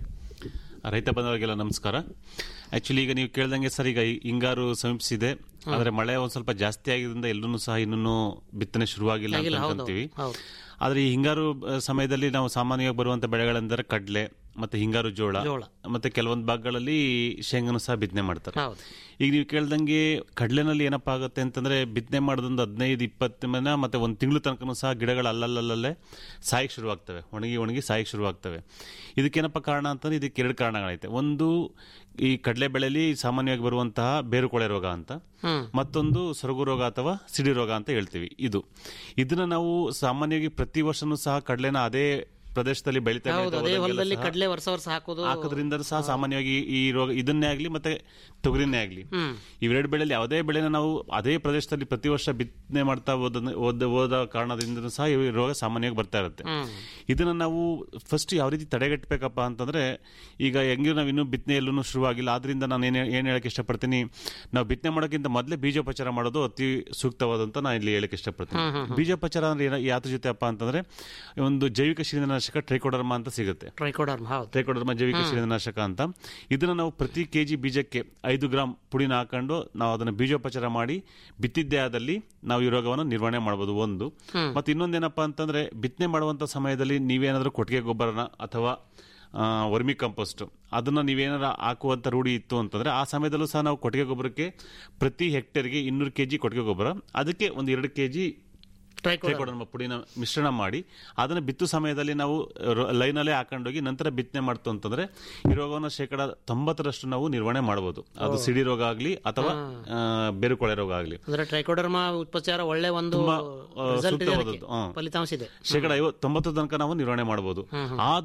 ರೈತ ಬಂದವರಿಗೆಲ್ಲ ನಮಸ್ಕಾರ ಆಕ್ಚುಲಿ ಈಗ ನೀವು ಕೇಳ್ದಂಗೆ ಸರ್ ಈಗ ಈ ಹಿಂಗಾರು ಸಮೀಪಿಸಿದೆ ಆದ್ರೆ ಮಳೆ ಒಂದ್ ಸ್ವಲ್ಪ ಜಾಸ್ತಿ ಆಗಿದ್ರಿಂದ ಎಲ್ಲೂ ಸಹ ಇನ್ನೂ ಬಿತ್ತನೆ ಶುರುವಾಗಿಲ್ಲ ಅಂತ ಆಗಿಲ್ಲ, ಹೌದು, ಅನ್ಕೊಂತೀವಿ ಹೌದು. ಆದ್ರೆ ಈ ಹಿಂಗಾರು ಆ, ಸಮಯದಲ್ಲಿ ನಾವು ಸಾಮಾನ್ಯವಾಗಿ ಬರುವಂತ ಬೆಳೆಗಳೆಂದರೆ ಕಡಲೆ ಮತ್ತೆ ಹಿಂಗಾರು ಜೋಳ ಜೋಳ. ಮತ್ತೆ ಕೆಲವೊಂದು ಭಾಗಗಳಲ್ಲಿ ಶೇಂಗನು ಸಹ ಬಿತ್ತನೆ ಮಾಡ್ತಾರೆ ಹೌದು. ಈಗ ನೀವು ಕೇಳ್ದಂಗೆ ಕಡಲೆನಲ್ಲಿ ಏನಪ್ಪಾ ಆಗುತ್ತೆ ಅಂತಂದ್ರೆ ಬಿತ್ತನೆ ಮಾಡೋದೊಂದು ಹದಿನೈದು ಇಪ್ಪತ್ತು ಮನ ಮತ್ತೆ ಒಂದು ತಿಂಗಳು ತನಕನೂ ಸಹ ಗಿಡಗಳು ಅಲ್ಲಲ್ಲಲ್ಲೇ ಸಾಯಕ್ಕೆ ಶುರುವಾಗ್ತವೆ ಒಣಗಿ ಒಣಗಿ ಸಾಯಕ್ಕೆ ಶುರುವಾಗ್ತವೆ ಇದಕ್ಕೇನಪ್ಪ ಕಾರಣ ಅಂತಂದ್ರೆ ಇದಕ್ಕೆ ಎರಡು ಕಾರಣಗಳೈತೆ ಒಂದು ಈ ಕಡಲೆ ಬೆಳೆಯಲ್ಲಿ ಸಾಮಾನ್ಯವಾಗಿ ಬರುವಂತಹ ಬೇರುಕೊಳೆ ರೋಗ ಅಂತ ಮತ್ತೊಂದು ಸೊರಗು ರೋಗ ಅಥವಾ ಸಿಡಿ ರೋಗ ಅಂತ ಹೇಳ್ತೀವಿ ಇದು ಇದನ್ನ ನಾವು ಸಾಮಾನ್ಯವಾಗಿ ಪ್ರತಿ ವರ್ಷನೂ ಸಹ ಕಡಲೆನ ಅದೇ ಪ್ರದೇಶದಲ್ಲಿ ಬೆಳಿತಾ ಹೌದು ಬೆಳಿತಾ ಅದೇ ಹೋದಂಗೆಲ್ಲ ಹೊಲದಲ್ಲಿ ಸಹ ಕಡಲೆ ವರ್ಷ ವರ್ಷ ಹಾಕೋದು ಹಾಕೋದ್ರಿಂದ ಸಹ ಸಾಮಾನ್ಯವಾಗಿ ಈ ರೋಗ ಇದನ್ನೇ ಆಗ್ಲಿ ಮತ್ತೆ ತೊಗರಿನೇ ಆಗ್ಲಿ ಇವೆರಡು ಬೆಳೆಯಲ್ಲಿ ಯಾವುದೇ ಬೆಳೆನ ನಾವು ಅದೇ ಪ್ರದೇಶದಲ್ಲಿ ಪ್ರತಿ ವರ್ಷ ಬಿತ್ತನೆ ಮಾಡ್ತಾ ಹೋದ ಹೋದ ಹೋದ ಕಾರಣದಿಂದ ಸಹ ಈ ರೋಗ ಸಾಮಾನ್ಯವಾಗಿ ಬರ್ತಾ ಇರುತ್ತೆ ಇದನ್ನ ನಾವು ಫಸ್ಟ್ ಯಾವ ರೀತಿ ತಡೆಗಟ್ಟಬೇಕಪ್ಪ ಅಂತಂದ್ರೆ ಈಗ ಹೆಂಗಿರೋ ನಾವು ಇನ್ನೂ ಬಿತ್ತನೆ ಎಲ್ಲೂ ಶುರುವಾಗಿಲ್ಲ ಆದ್ರಿಂದ ನಾನು ಏನ್ ಏನ್ ಹೇಳಕ್ ಇಷ್ಟಪಡ್ತೀನಿ ನಾವು ಬಿತ್ತನೆ ಮಾಡೋಕ್ಕಿಂತ ಮೊದಲೇ ಬೀಜೋಪಚಾರ ಮಾಡೋದು ಅತಿ ಸೂಕ್ತವಾದಂತ ನಾನು ಇಲ್ಲಿ ಹೇಳಕ್ ಇಷ್ಟಪಡ್ತೀನಿ ಹ್ಮ್, ಹ್ಮ್, ಹ್ಮ್. ಬೀಜೋಪಚಾರ ಅಂದ್ರೆ ಏನ- ಯಾವ್ದ್ರ ಜೊತೆ ಅಪ್ಪ ಅಂತಂದ್ರೆ ಒಂದು ಜೈವಿಕ ಶಿಲೀಂಧ್ರನಾಶಕ ಟ್ರೈಕೋಡರ್ಮ ಅಂತ ಸಿಗುತ್ತೆ ಟ್ರೈಕೋಡರ್ಮ ಹೌದು ಟ್ರೈಕೋಡರ್ಮ ಜೈವಿಕ ಹ್ಮ್. ಶಿಲೀಂಧ್ರನಾಶಕ ಅಂತ ಇದನ್ನ ನಾವು ಪ್ರತಿ ಕೆಜಿ ಬೀಜಕ್ಕೆ ಐದು ಗ್ರಾಮ್ ಪುಡಿನ ಹಾಕೊಂಡು ನಾವು ಅದನ್ನ ಬೀಜೋಪಚಾರ ಮಾಡಿ ಬಿತ್ತಿದ್ದೇ ಆದಲ್ಲಿ ನಾವು ಈ ರೋಗವನ್ನು ನಿರ್ವಹಣೆ ಮಾಡಬಹುದು ಒಂದು ಹ್ಮ್. ಮತ್ತೆ ಇನ್ನೊಂದೇನಪ್ಪ ಅಂತಂದ್ರೆ ಬಿತ್ತನೆ ಮಾಡುವಂತ ಸಮಯದಲ್ಲಿ ನೀವೇನಾದ್ರೂ ಕೊಟ್ಟಿಗೆ ಗೊಬ್ಬರನ ಅಥವಾ ಆ, ವರ್ಮಿ ಕಂಪೋಸ್ಟ್ ಅದನ್ನ ನೀವೇನಾರ ಹಾಕುವಂತ ರೂಢಿ ಇತ್ತು ಅಂತಂದ್ರೆ ಆ ಸಮಯದಲ್ಲೂ ಸಹ ನಾವು ಕೊಟ್ಟಿಗೆ ಗೊಬ್ಬರಕ್ಕೆ ಪ್ರತಿ ಹೆಕ್ಟೇರ್ಗೆ ಇನ್ನೂರು ಕೆಜಿ ಕೊಟ್ಟಿಗೆ ಗೊಬ್ಬರ ಅದಕ್ಕೆ ಒಂದು ಎರಡು ಕೆಜಿ ಟ್ರೈಕೋಡರ್ಮ ಪುಡಿನ ಮಿಶ್ರಣ ಮಾಡಿ ಅದನ್ನ ಬಿತ್ತು ಸಮಯದಲ್ಲಿ ನಾವು ರ- ಲೈನಲ್ಲೇ ಹಾಕೊಂಡೋಗಿ ನಂತರ ಬಿತ್ತನೆ ಮಾಡ್ತು ಅಂತಂದ್ರೆ ಈ ರೋಗವನ್ನು ಶೇಕಡ ತೊಂಬತ್ತರಷ್ಟು ನಾವು ನಿರ್ವಹಣೆ ಮಾಡಬಹುದು ಅದು ಓ. ಸಿಡಿ ರೋಗ ಆಗ್ಲಿ ಅಥವಾ ಆ, ಬೇರುಕೊಳೆ ರೋಗ ಆಗ್ಲಿ ಅಂದ್ರೆ ಟ್ರೈಕೋಡರ್ಮ ಉಪಚಾರ ಒಳ್ಳೆ ಒಂದು ತುಂಬಾ ಆ, result ಇದೆ ಅದಕ್ಕೆ. ಸೂಕ್ತವಾದದ್ದು ಹಾ. ಫಲಿತಾಂಶ ಇದೆ ಶೇಕಡ ಐವತ್ತು ತೊಂಬತ್ತು ತನಕ ನಾವು ನಿರ್ವಹಣೆ ಮಾಡಬಹುದು ಹ್ಮ್, ಹ್ಮ್. ಆದ್ರೆ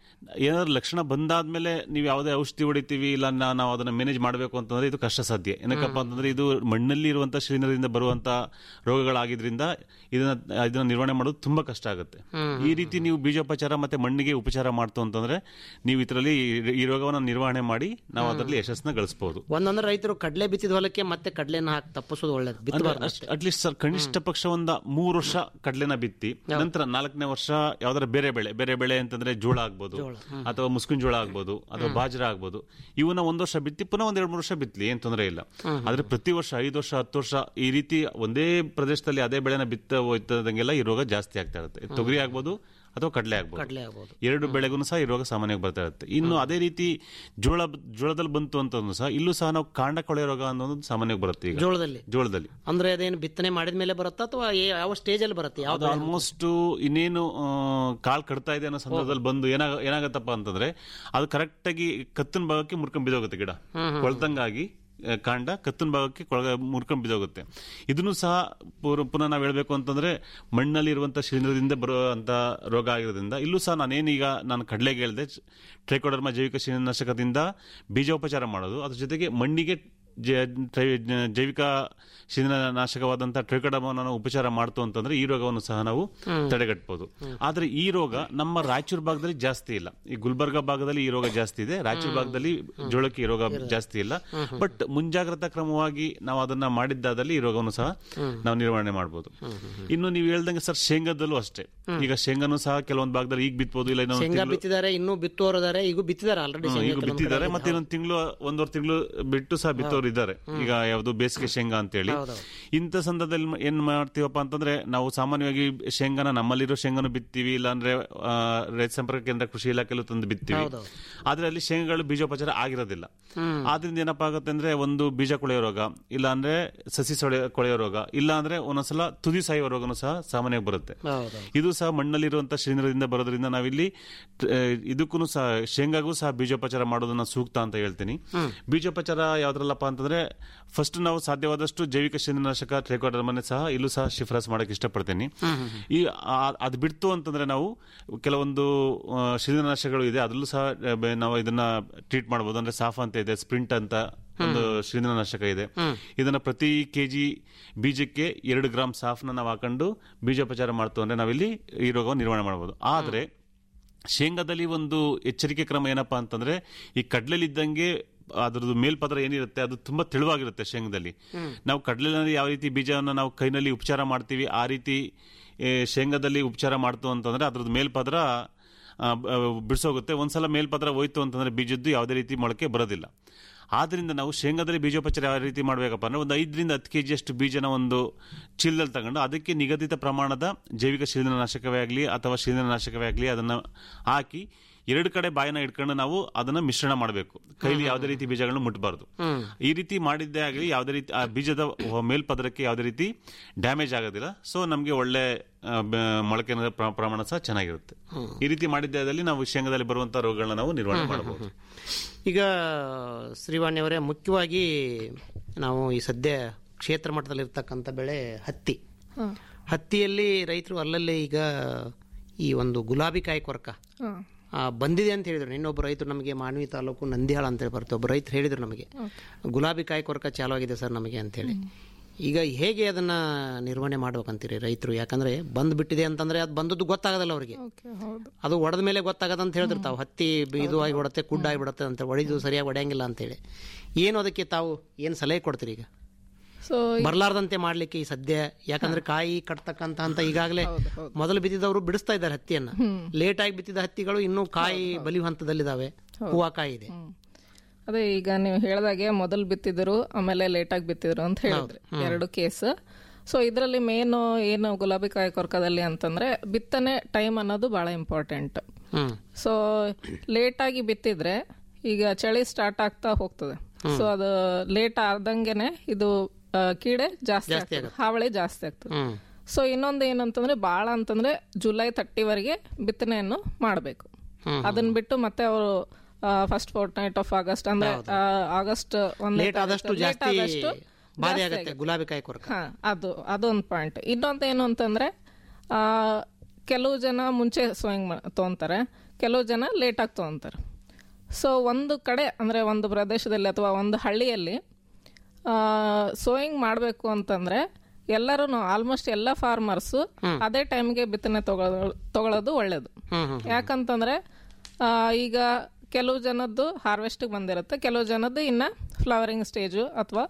ಏನಾದ್ರು ಲಕ್ಷಣ ಬಂದಾದ್ಮೇಲೆ ನೀವು ಯಾವುದೇ ಔಷಧಿ ಹೊಡಿತೀವಿ ಇಲ್ಲ ನಾ- ನಾವು ಅದನ್ನ ಮ್ಯಾನೇಜ್ ಮಾಡಬೇಕು ಅಂತಂದ್ರೆ ಇದು ಕಷ್ಟ ಸಾಧ್ಯ ಏನಕ್ಕಪ್ಪ ಅಂತಂದ್ರೆ ಇದು ಮಣ್ಣಲ್ಲಿ ಇರುವಂತ ಶಿಲೀಂಧ್ರದಿಂದ ಬರುವಂತ ರೋಗಗಳಾಗಿದ್ರಿಂದ ಇದನ್ನ ಇದನ್ನ ನಿರ್ವಹಣೆ ಮಾಡೋದು ತುಂಬಾ ಕಷ್ಟ ಆಗುತ್ತೆ ಈ ರೀತಿ ನೀವು ಬೀಜೋಪಚಾರ ಮತ್ತೆ ಮಣ್ಣಿಗೆ ಉಪಚಾರ ಮಾಡ್ತು ಅಂತಂದ್ರೆ ನೀವು ಇದರಲ್ಲಿ ಈ ರೋಗವನ್ನು ನಿರ್ವಹಣೆ ಮಾಡಿ ನಾವು ಅದರಲ್ಲಿ ಯಶಸ್ಸನ್ನ ಗಳಿಸಬಹುದು ಒಂದೊಂದ್ರೆ ರೈತರು ಕಡಲೆ ಬಿತ್ತಿದ ಹೊಲಕ್ಕೆ ಮತ್ತೆ ಕಡಲೆನ ಹಾಕಿ ತಪ್ಪಿಸೋದು ಒಳ್ಳೇದು ಬಿತ್ತಬಾರ್ದು ಅಷ್ಟೇ. ಅಟ್ಲೀಸ್ಟ್ ಸರ್ ಕನಿಷ್ಠ ಪಕ್ಷ ಒಂದ ಮೂರು ವರ್ಷ ಕಡಲೆನ ಬಿತ್ತಿ ನಂತರ ನಾಲ್ಕನೇ ವರ್ಷ ಯಾವ್ದಾರ ಬೇರೆ ಬೆಳೆ ಬೇರೆ ಬೆಳೆ ಅಂತಂದ್ರೆ ಜೋಳ ಆಗ್ಬೋದು ಅಥವಾ ಮುಸ್ಕಿನ ಜೋಳ ಆಗ್ಬೋದು ಅಥವಾ ಬಾಜ್ರ ಆಗ್ಬೋದು ಇವನ್ನ ಒಂದ್ ವರ್ಷ ಬಿತ್ತಿ ಪುನಃ ಒಂದ್ ಎರಡು ಮೂರು ವರ್ಷ ಬಿತ್ತಲಿ ಏನ್ ತೊಂದರೆ ಇಲ್ಲ ಆದ್ರೆ ಪ್ರತಿ ವರ್ಷ ಐದು ವರ್ಷ ಹತ್ತು ವರ್ಷ ಈ ರೀತಿ ಒಂದೇ ಪ್ರದೇಶದಲ್ಲಿ ಅದೇ ಬೆಳೆನ ಬಿತ್ತ ಹೋಯ್ತದಂಗೆಲ್ಲ ಈ ರೋಗ ಜಾಸ್ತಿ ಆಗ್ತಾ ಇರುತ್ತೆ ತೊಗರಿ ಆಗ್ಬೋದು ಅಥವಾ ಕಡಲೆ ಆಗ್ಬೋದು ಕಡಲೆ ಆಗ್ಬೋದು ಎರಡು ಬೆಳೆಗೂ ಸಹ ಈ ರೋಗ ಸಾಮಾನ್ಯವಾಗಿ ಬರ್ತಾ ಇರುತ್ತೆ ಇನ್ನು ಅದೇ ರೀತಿ ಜೋಳ ಜೋಳದಲ್ಲಿ ಬಂತು ಅಂತಂದ್ರೂ ಸಹ ಇಲ್ಲೂ ಸಹ ನಾವು ಕಾಂಡ ಕೊಳೆ ರೋಗ ಅನ್ನೋದು ಸಾಮಾನ್ಯವಾಗಿ ಬರುತ್ತೆ ಈಗ ಜೋಳದಲ್ಲಿ ಜೋಳದಲ್ಲಿ ಅಂದ್ರೆ ಅದೇನು ಬಿತ್ತನೆ ಮಾಡಿದ ಮೇಲೆ ಬರುತ್ತಾ ಅಥವಾ ಏ- ಯಾವ ಸ್ಟೇಜ್ ಅಲ್ಲಿ ಬರುತ್ತೆ ಯಾವ ಅದು ಆಲ್ಮೋಸ್ಟ್ ಇನ್ನೇನು ಆ, ಕಾಲ್ ಕಟ್ತಾ ಇದೆ ಅನ್ನೋ ಸಂದರ್ಭದಲ್ಲಿ ಬಂದು ಏನಾಗ ಏನಾಗತ್ತಪ್ಪ ಅಂತಂದ್ರೆ ಅದು ಕರೆಕ್ಟ್ ಆಗಿ ಕತ್ತಿನ ಭಾಗಕ್ಕೆ ಮುರ್ಕೊಂಡ್ ಬಿದ್ದೋಗುತ್ತೆ ಗಿಡ ಕೊಳ್ತಂಗಾಗಿ ಆ, ಕಾಂಡ ಕತ್ತಿನ ಭಾಗಕ್ಕೆ ಕೊಳಗ ಮುರ್ಕೊಂಡ್ ಬಿದ್ದೋಗುತ್ತೆ ಇದನ್ನು ಸಹ ಪುರ- ಪುನಃ ನಾವು ಹೇಳ್ಬೇಕು ಅಂತಂದ್ರೆ ಮಣ್ಣಲ್ಲಿ ಇರುವಂತ ಶಿಲೀಂಧ್ರದಿಂದ ಬರುವಂತ ರೋಗ ಆಗಿರೋದ್ರಿಂದ ಇಲ್ಲೂ ಸಹ ನಾನೇನೀಗ ನಾನು ಕಡಲೆಗೆ ಹೇಳಿದೆ ಟ್ರೈಕೋಡರ್ಮ ಜೈವಿಕ ಶಿಲೀಂಧ್ರನಾಶಕದಿಂದ ಬೀಜೋಪಚಾರ ಮಾಡೋದು ಅದ್ರ ಜೊತೆಗೆ ಮಣ್ಣಿಗೆ ಜ- ಟ್ರೈ- ಜೈವಿಕ ಶಿಲೀಂಧ್ರನಾಶಕವಾದಂಥ ಟ್ರೈಕೋಡರ್ಮವನ್ನು ಉಪಚಾರ ಮಾಡ್ತು ಅಂತಂದ್ರೆ ಈ ರೋಗವನ್ನು ಸಹ ನಾವು ತಡೆಗಟ್ಟಬಹುದು ಆದ್ರೆ ಈ ರೋಗ ನಮ್ಮ ರಾಯಚೂರು ಭಾಗದಲ್ಲಿ ಜಾಸ್ತಿ ಇಲ್ಲ ಈ ಗುಲ್ಬರ್ಗ ಭಾಗದಲ್ಲಿ ಈ ರೋಗ ಜಾಸ್ತಿ ಇದೆ ರಾಯಚೂರು ಭಾಗದಲ್ಲಿ ಜೋಳಕ್ಕೆ ಈ ರೋಗ ಜಾಸ್ತಿ ಇಲ್ಲ ಬಟ್ ಮುಂಜಾಗ್ರತಾ ಕ್ರಮವಾಗಿ ನಾವು ಅದನ್ನ ಮಾಡಿದ್ದಾದಲ್ಲಿ ಈ ರೋಗವನ್ನು ಸಹ ನಾವು ನಿರ್ವಹಣೆ ಮಾಡಬಹುದು ಇನ್ನು ನೀವು ಹೇಳ್ದಂಗೆ ಸರ್ ಶೇಂಗಾದಲ್ಲೂ ಅಷ್ಟೇ ಈಗ ಶೇಂಗಾನು ಸಹ ಕೆಲವೊಂದು ಭಾಗದಲ್ಲಿ ಈಗ ಬಿತ್ಬೋದು ಇಲ್ಲ ಇನ್ನೊಂದು ಶೇಂಗಾ ತಿಂಗಳು ಬಿತ್ತಿದ್ದಾರೆ ಇನ್ನೂ ಬಿತ್ತೋರಿದ್ದಾರೆ ಈಗ ಬಿತ್ತಿದ್ದಾರೆ ಆಲ್ರೆಡಿ ಹ್ಮ್, ಈಗ ಬಿತ್ತಿದ್ದಾರೆ ಮತ್ತೆ ಇನ್ನೊಂದು ತಿಂಗಳು ಒಂದೂವರೆ ತಿಂಗಳು ಬಿಟ್ಟು ಸಹ ಬಿತ್ತೋರು ಇದ್ದಾರೆ ಈಗ ಯಾವುದು ಬೇಸಿಗೆ ಶೇಂಗಾ ಅಂತೇಳಿ ಇಂಥ ಸಂದರ್ಭದಲ್ಲಿ ಮ- ಏನ್ ಮಾಡ್ತೀವಪ್ಪ ಅಂತಂದ್ರೆ ನಾವು ಸಾಮಾನ್ಯವಾಗಿ ಶೇಂಗಾನ ನಮ್ಮಲ್ಲಿರೋ ಶೇಂಗಾನು ಬಿತ್ತೀವಿ ಇಲ್ಲಾಂದ್ರೆ ಆ, ರೈತ ಸಂಪರ್ಕ ಕೇಂದ್ರ ಕೃಷಿ ಇಲಾಖೆಲ್ಲೂ ತಂದು ಬಿತ್ತೀವಿ ಆದ್ರೆ ಅಲ್ಲಿ ಶೇಂಗಾಗಳು ಬೀಜೋಪಚಾರ ಆಗಿರೋದಿಲ್ಲ ಆದ್ರಿಂದ ಏನಪ್ಪಾ ಆಗುತ್ತೆ ಅಂದ್ರೆ ಒಂದು ಬೀಜ ಕೊಳೆಯೋ ರೋಗ ಇಲ್ಲ ಅಂದ್ರೆ ಸಸಿ ಸೊಳೆ ಕೊಳೆಯೋ ರೋಗ ಇಲ್ಲ ಅಂದ್ರೆ ಒಂದೊಂದ್ಸಲ ತುದಿ ಸಾಯುವ ರೋಗನು ಸಹ ಸಾಮಾನ್ಯವಾಗಿ ಬರುತ್ತೆ ಇದು ಸಹ ಮಣ್ಣಲ್ಲಿರುವಂತಹ ಶಿಲೀಂಧ್ರದಿಂದ ಬರೋದ್ರಿಂದ ನಾವಿಲ್ಲಿ ಆ, ಇದಕ್ಕೂ ಸಹ ಶೇಂಗಾಗೂ ಸಹ ಬೀಜೋಪಚಾರ ಮಾಡೋದನ್ನ ಸೂಕ್ತ ಅಂತ ಹೇಳ್ತೀನಿ ಬೀಜೋಪಚಾರ ಯಾವ್ದ್ರಲ್ಲಪ್ಪ ಅಂತಂದ್ರೆ ಫಸ್ಟ್ ನಾವು ಸಾಧ್ಯವಾದಷ್ಟು ಜೈವಿಕ ಶಿಲೀಂಧ್ರನಾಶಕ ಟ್ರೈಕೋಡರ್ಮನೆ ಸಹ ಇಲ್ಲೂ ಸಹ ಶಿಫಾರಸ್ ಮಾಡಕ್ಕೆ ಇಷ್ಟಪಡ್ತೀನಿ ಈ ಆ- ಅದು ಬಿಡ್ತು ಅಂತಂದ್ರೆ ನಾವು ಕೆಲವೊಂದು ಆ, ಶಿಲೀಂಧ್ರನಾಶಕಗಳು ಇದೆ ಅದ್ರಲ್ಲೂ ಸಹ ಆ, ಬೆ- ನಾವು ಇದನ್ನ ಟ್ರೀಟ್ ಮಾಡಬಹುದು ಅಂದ್ರೆ ಸಾಫ್ ಅಂತ ಇದೆ ಸ್ಪ್ರಿಂಟ್ ಅಂತ ಒಂದು ಶಿಲೀಂಧ್ರನಾಶಕ ಇದೆ ಇದನ್ನ ಪ್ರತಿ ಕೆಜಿ ಬೀಜಕ್ಕೆ ಎರಡು ಗ್ರಾಮ್ ಸಾಫ್ನ ನಾವು ಹಾಕೊಂಡು ಬೀಜೋಪಚಾರ ಮಾಡ್ತು ಅಂದ್ರೆ ನಾವಿಲ್ಲಿ ಈ ರೋಗವನ್ನು ನಿರ್ವಹಣೆ ಮಾಡಬಹುದು ಆದ್ರೆ ಶೇಂಗಾದಲ್ಲಿ ಒಂದು ಎಚ್ಚರಿಕೆ ಕ್ರಮ ಏನಪ್ಪಾ ಅಂತಂದ್ರೆ ಈ ಕಡ್ಲೆಲಿದ್ದಂಗೆ ಅದ್ರದ್ದು ಮೇಲ್ಪದ್ರ ಏನಿರುತ್ತೆ ಅದು ತುಂಬಾ ತೆಳುವಾಗಿರುತ್ತೆ ಶೇಂಗಾದಲ್ಲಿ ನಾವು ಕಡಲೆನಲ್ಲಿ ಯಾವ ರೀತಿ ಬೀಜವನ್ನು ನಾವು ಕೈನಲ್ಲಿ ಉಪಚಾರ ಮಾಡ್ತೀವಿ ಆ ರೀತಿ ಏ, ಶೇಂಗಾದಲ್ಲಿ ಉಪಚಾರ ಮಾಡ್ತು ಅಂತಂದ್ರೆ ಅದ್ರದ್ದು ಮೇಲ್ಪದ್ರ ಆ, ಬ- ಬಿಡಿಸೋಗುತ್ತೆ ಒಂದ್ಸಲ ಮೇಲ್ಪದ್ರ ಹೋಯ್ತು ಅಂತಂದ್ರೆ ಬೀಜದ್ದು ಯಾವುದೇ ರೀತಿ ಮೊಳಕೆ ಬರೋದಿಲ್ಲ ಆದ್ರಿಂದ ನಾವು ಶೇಂಗಾದಲ್ಲಿ ಬೀಜೋಪಚಾರ ಯಾವ ರೀತಿ ಮಾಡಬೇಕಪ್ಪ ಅಂದ್ರೆ ಒಂದು ಐದರಿಂದ ಹತ್ತು ಕೆ ಜಿಯಷ್ಟು ಬೀಜನ ಒಂದು ಚೀಲದಲ್ಲಿ ತಗೊಂಡು ಅದಕ್ಕೆ ನಿಗದಿತ ಪ್ರಮಾಣದ ಜೈವಿಕ ಶಿಲೀಂಧ್ರನಾಶಕವೇ ಆಗಲಿ ಅಥವಾ ಶಿಲೀಂಧ್ರನಾಶಕವೇ ಆಗಲಿ ಅದನ್ನ ಹಾಕಿ ಎರಡು ಕಡೆ ಬಾಯಿನ ಇಟ್ಕೊಂಡು ನಾವು ಅದನ್ನ ಮಿಶ್ರಣ ಮಾಡಬೇಕು ಕೈಲಿ ಯಾವುದೇ ರೀತಿ ಬೀಜಗಳನ್ನು ಮುಟ್ಟಬಾರ್ದು ಈ ರೀತಿ ಮಾಡಿದ್ದೇ ಆಗಲಿ ಯಾವುದೇ ರೀತಿ ಆ ಬೀಜದ ಮೇಲ್ಪದರಕ್ಕೆ ಯಾವುದೇ ರೀತಿ ಡ್ಯಾಮೇಜ್ ಆಗೋದಿಲ್ಲ ಸೊ ನಮಗೆ ಒಳ್ಳೆ ಆ, ಬ- ಮೊಳಕೆ ಪ್ರ- ಪ್ರಮಾಣ ಸಹ ಚೆನ್ನಾಗಿರುತ್ತೆ ಈ ರೀತಿ ಮಾಡಿದ್ದಲ್ಲಿ ನಾವು ಶೇಂಗಾದಲ್ಲಿ ಬರುವಂತಹ ರೋಗಗಳನ್ನ ನಾವು ನಿರ್ವಹಣೆ ಮಾಡಬಹುದು ಈಗ ಶ್ರೀವಾಣಿಯವರೇ ಮುಖ್ಯವಾಗಿ ನಾವು ಈ ಸದ್ಯ ಕ್ಷೇತ್ರ ಮಟ್ಟದಲ್ಲಿ ಇರ್ತಕ್ಕಂಥ ಬೆಳೆ ಹತ್ತಿ ಹತ್ತಿಯಲ್ಲಿ ರೈತರು ಅಲ್ಲಲ್ಲಿ ಈಗ ಈ ಒಂದು ಗುಲಾಬಿ ಕಾಯಿ ಕೊರಕ ಆ, ಬಂದಿದೆ ಅಂತ ಹೇಳಿದ್ರು ಇನ್ನೊಬ್ಬ ರೈತರು ನಮಗೆ ಮಾನವಿ ತಾಲೂಕು ನಂದಿಹಾಳ ಅಂತೇಳಿ ಬರುತ್ತೆ ಒಬ್ಬ ರೈತರು ಹೇಳಿದ್ರು ನಮಗೆ ಗುಲಾಬಿ ಕಾಯಿ ಕೊರಕ ಚಾಲು ಆಗಿದೆ ಸರ್ ನಮಗೆ ಅಂತೇಳಿ ಈಗ ಹೇಗೆ ಅದನ್ನ ನಿರ್ವಹಣೆ ಮಾಡ್ಬೇಕಂತೀರಿ ರೈತರು ಯಾಕಂದ್ರೆ ಬಂದ್ ಬಿಟ್ಟಿದೆ ಅಂತಂದ್ರೆ ಅದು ಬಂದದ್ದು ಗೊತ್ತಾಗೋದಿಲ್ಲ ಅವ್ರಿಗೆ ಅದು ಒಡೆದ ಮೇಲೆ ಗೊತ್ತಾಗದ ಅಂತ ಹೇಳಿದ್ರು ಹತ್ತಿ ಬ- ಇದು ಆಗಿ ಬಿಡುತ್ತೆ ಕುಡ್ ಆಗಿ ಬಿಡುತ್ತೆ ಅಂತ ಹೊಡಿದು ಸರಿಯಾಗಿ ಹೊಡೆಯಂಗಿಲ್ಲ ಅಂತೇಳಿ ಏನು ಅದಕ್ಕೆ ತಾವು ಏನು ಸಲಹೆ ಕೊಡ್ತೀರಿ ಈಗ ಸೊ ಬರ್ಲಾರ್ದಂತೆ ಮಾಡ್ಲಿಕ್ಕೆ ಈ ಸದ್ಯ ಯಾಕಂದ್ರೆ ಕಾಯಿ ಕಟ್ತಕ್ಕಂತ ಅಂತ ಈಗಾಗಲೇ ಮೊದಲು ಬಿತ್ತಿದವರು ಬಿಡಿಸ್ತಾ ಇದ್ದಾರೆ ಹತ್ತಿಯನ್ನ ಲೇಟ್ ಆಗಿ ಬಿತ್ತಿದ ಹತ್ತಿಗಳು ಇನ್ನೂ ಕಾಯಿ ಬಲಿಯುವ ಹಂತದಲ್ಲಿದ್ದಾವೆ ಹೂವ ಕಾಯಿ ಇದೆ ಅದೇ ಈಗ ನೀವು ಹೇಳ್ದಾಗೆ ಮೊದಲು ಬಿತ್ತಿದ್ರು ಆಮೇಲೆ ಲೇಟಾಗಿ ಬಿತ್ತಿದ್ರು ಅಂತ ಹೇಳಿದ್ರಿ ಎರಡು ಕೇಸ್ ಸೊ ಇದರಲ್ಲಿ ಮೇನ್ ಏನು ಗುಲಾಬಿ ಕಾಯಿ ಕೊರಕದಲ್ಲಿ ಅಂತಂದ್ರೆ ಬಿತ್ತನೆ ಟೈಮ್ ಅನ್ನೋದು ಬಹಳ ಇಂಪಾರ್ಟೆಂಟ್ ಸೊ ಲೇಟಾಗಿ ಬಿತ್ತಿದ್ರೆ ಈಗ ಚಳಿ ಸ್ಟಾರ್ಟ್ ಆಗ್ತಾ ಹೋಗ್ತದೆ ಸೊ ಅದು ಲೇಟ್ ಆದಂಗೆನೆ ಇದು ಆ, ಕೀಡೆ ಜಾಸ್ತಿ ಆಗ್ತದೆ ಹಾವಳಿ ಜಾಸ್ತಿ ಆಗ್ತದೆ ಸೊ ಇನ್ನೊಂದು ಏನಂತಂದ್ರೆ ಬಾಳ ಅಂತಂದ್ರೆ ಜುಲೈ ತರ್ಟಿವರೆಗೆ ಬಿತ್ತನೆಯನ್ನು ಮಾಡಬೇಕು ಅದನ್ನ ಬಿಟ್ಟು ಮತ್ತೆ ಅವರು first fortnight of August ಅಂದ್ರೆ ಆ, ಆಗಸ್ಟ್ ಒಂದನೇ ಲೇಟ್ ಆದಷ್ಟು ತಾರೀಕು- late ಜಾಸ್ತಿ ಆದಷ್ಟು ಬಾಧೆ ಜಾಸ್ತಿ ಆಗುತ್ತೆ ಗುಲಾಬಿ ಕಾಯಿ ಕೊರಕ ಹಾ ಅದು ಅದೊಂದು ಪಾಯಿಂಟ್ ಇನ್ನೊಂದು ಏನು ಅಂತಂದ್ರೆ ಆ, ಕೆಲವು ಜನ ಮುಂಚೆ ಸೋಯಿಂಗ್ ತೊಗೊತಾರೆ ಕೆಲವು ಜನ ಲೇಟಾಗಿ ತೊಗೊತಾರೆ ಸೊ ಒಂದು ಕಡೆ ಅಂದರೆ ಒಂದು ಪ್ರದೇಶದಲ್ಲಿ ಅಥವಾ ಒಂದು ಹಳ್ಳಿಯಲ್ಲಿ ಸೋಯಿಂಗ್ ಮಾಡಬೇಕು ಅಂತಂದರೆ ಎಲ್ಲರೂ ಆಲ್ಮೋಸ್ಟ್ ಎಲ್ಲ ಫಾರ್ಮರ್ಸು ಅದೇ ಟೈಮ್ಗೆ ಬಿತ್ತನೆ ತಗೊಳ್ಳೋ ತಗೊಳ್ಳೋದು ಒಳ್ಳೇದು ಯಾಕಂತಂದರೆ ಈಗ ಕೆಲವು ಜನದ್ದು ಹಾರ್ವೆಸ್ಟಿಗೆ ಬಂದಿರುತ್ತೆ ಕೆಲವು ಜನದ್ದು ಇನ್ನು ಫ್ಲವರಿಂಗ್ ಸ್ಟೇಜು ಅಥವಾ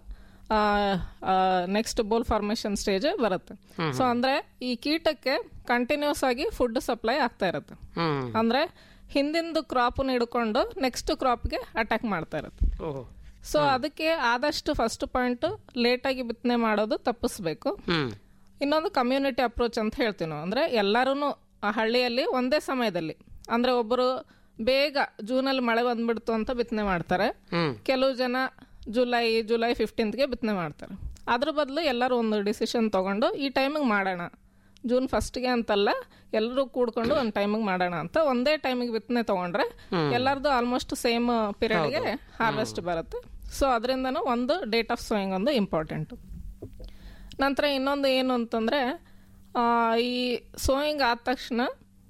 ನೆಕ್ಸ್ಟ್ ಬೋಲ್ ಫಾರ್ಮೇಷನ್ ಸ್ಟೇಜ್ ಬರುತ್ತೆ ಸೊ ಅಂದ್ರೆ ಈ ಕೀಟಕ್ಕೆ ಕಂಟಿನ್ಯೂಸ್ ಆಗಿ ಫುಡ್ ಸಪ್ಲೈ ಆಗ್ತಾ ಇರುತ್ತೆ ಅಂದ್ರೆ ಹಿಂದಿಂದು ಕ್ರಾಪ್ನ ಹಿಡ್ಕೊಂಡು ನೆಕ್ಸ್ಟ್ ಕ್ರಾಪ್ಗೆ ಅಟ್ಯಾಕ್ ಮಾಡ್ತಾ ಇರುತ್ತೆ ಸೊ ಅದಕ್ಕೆ ಆದಷ್ಟು ಫಸ್ಟ್ ಪಾಯಿಂಟ್ ಲೇಟಾಗಿ ಬಿತ್ತನೆ ಮಾಡೋದು ತಪ್ಪಿಸ್ಬೇಕು ಇನ್ನೊಂದು ಕಮ್ಯುನಿಟಿ ಅಪ್ರೋಚ್ ಅಂತ ಹೇಳ್ತೀವಿ ನಾವು ಅಂದ್ರೆ ಎಲ್ಲರೂ ಆ ಹಳ್ಳಿಯಲ್ಲಿ ಒಂದೇ ಸಮಯದಲ್ಲಿ ಅಂದ್ರೆ ಒಬ್ಬರು ಬೇಗ ಜೂನಲ್ಲಿ ಮಳೆ ಬಂದ್ಬಿಡ್ತು ಅಂತ ಬಿತ್ತನೆ ಮಾಡ್ತಾರೆ ಕೆಲವು ಜನ ಜುಲೈ ಜುಲೈ ಫಿಫ್ಟೀನ್ತ್ಗೆ ಬಿತ್ತನೆ ಮಾಡ್ತಾರೆ ಅದ್ರ ಬದಲು ಎಲ್ಲರೂ ಒಂದು ಡಿಸಿಷನ್ ತಗೊಂಡು ಈ ಟೈಮಿಗೆ ಮಾಡೋಣ ಜೂನ್ ಫಸ್ಟ್ಗೆ ಅಂತಲ್ಲ ಎಲ್ಲರೂ ಕೂಡ್ಕೊಂಡು ಒಂದು ಟೈಮಿಗೆ ಮಾಡೋಣ ಅಂತ ಒಂದೇ ಟೈಮಿಗೆ ಬಿತ್ತನೆ ತಗೊಂಡ್ರೆ ಎಲ್ಲರದು ಆಲ್ಮೋಸ್ಟ್ ಸೇಮ್ ಪೀರಿಯಡ್ಗೆ ಹಾರ್ವೆಸ್ಟ್ ಬರುತ್ತೆ ಸೊ ಅದರಿಂದನೂ ಒಂದು ಡೇಟ್ ಆಫ್ ಸೋಯಿಂಗ್ ಒಂದು ಇಂಪಾರ್ಟೆಂಟು ನಂತರ ಇನ್ನೊಂದು ಏನು ಅಂತಂದರೆ ಈ ಸೋಯಿಂಗ್ ಆದ ತಕ್ಷಣ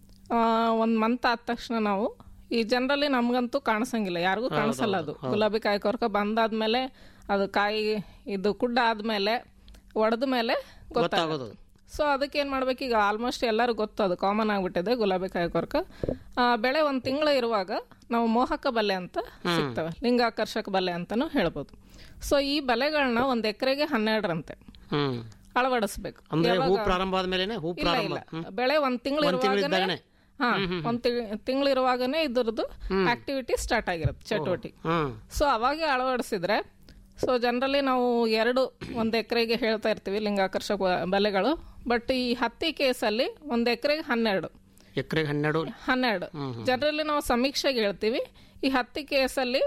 ಒಂದು ಮಂತ್ ಆದ ತಕ್ಷಣ ನಾವು ಈ ಜನರಲಿ ನಮಗಂತೂ ಕಾಣಿಸಂಗಿಲ್ಲ ಯಾರಿಗೂ ಕಾಣಿಸಲ್ಲ ಅದು ಗುಲಾಬಿ ಕಾಯಿ ಕೊರಕ ಬಂದಾದ್ಮೇಲೆ ಅದು ಕಾಯಿ ಇದು ಕುಡ್ಡ ಆದ್ಮೇಲೆ ಒಡೆದ ಮೇಲೆ ಗೊತ್ತಾಗೋದು ಸೊ ಅದಕ್ಕೆ ಏನು ಮಾಡ್ಬೇಕು ಈಗ ಆಲ್ಮೋಸ್ಟ್ ಎಲ್ಲರೂ ಗೊತ್ತು ಅದು ಕಾಮನ್ ಆಗಿಬಿಟ್ಟಿದೆ ಗುಲಾಬಿ ಕಾಯಿ ಕೊರಕ ಆ, ಬೆಳೆ ಒಂದು ತಿಂಗಳು ಇರುವಾಗ ನಾವು ಮೋಹಕ ಬಲೆ ಅಂತ ಸಿಗ್ತವೆ ಲಿಂಗಾಕರ್ಷಕ ಬಲೆ ಅಂತಾನು ಹೇಳ್ಬೋದು ಸೊ ಈ ಬಲೆಗಳನ್ನ ಒಂದು ಎಕರೆಗೆ ಹನ್ನೆರಡರಂತೆ ಹ್ಮ್ ಅಳವಡಿಸ್ಬೇಕು ಅಂದ್ರೆ ಹೂ ಯಾವಾಗ- ಪ್ರಾರಂಭ ಆದ್ಮೇಲೆನೆ ಹೂ ಇಲ್ಲ ಪ್ರಾರಂಭ ಇಲ್ಲ ಹ್ಮ್. ಬೆಳೆ ಒಂದ್ ತಿಂಗಳು ಒಂದ್ ತಿಂಗ್ಳು ಇದ್ದಾಗನೆ? ಹಾ ಒಂದ್ ತಿಂಗಳು ಇರುವಾಗನೇ ಇದ್ರದ್ದು ಆಕ್ಟಿವಿಟಿ ಸ್ಟಾರ್ಟ್ ಆಗಿರುತ್ತೆ ಚಟುವಟಿಕೆ ಹ್ಮ್ ಸೊ ಅವಾಗೆ ಅಳವಡಿಸಿದ್ರೆ ಸೊ ಜನರಲಿ ನಾವು ಎರಡು ಒಂದು ಎಕರೆಗೆ ಹೇಳ್ತಾ ಇರ್ತೀವಿ ಲಿಂಗಾಕರ್ಷಕ ಬ- ಬಲೆಗಳು ಬಟ್ ಈ ಹತ್ತಿ ಕೇಸಲ್ಲಿ ಒಂದು ಎಕರೆಗೆ ಹನ್ನೆರಡು ಎಕರೆಗೆ ಹನ್ನೆರಡು ಹನ್ನೆರಡು ಜನರಲಿ ನಾವು ಸಮೀಕ್ಷೆಗೆ ಹೇಳ್ತೀವಿ ಈ ಹತ್ತಿ ಕೇಸಲ್ಲಿ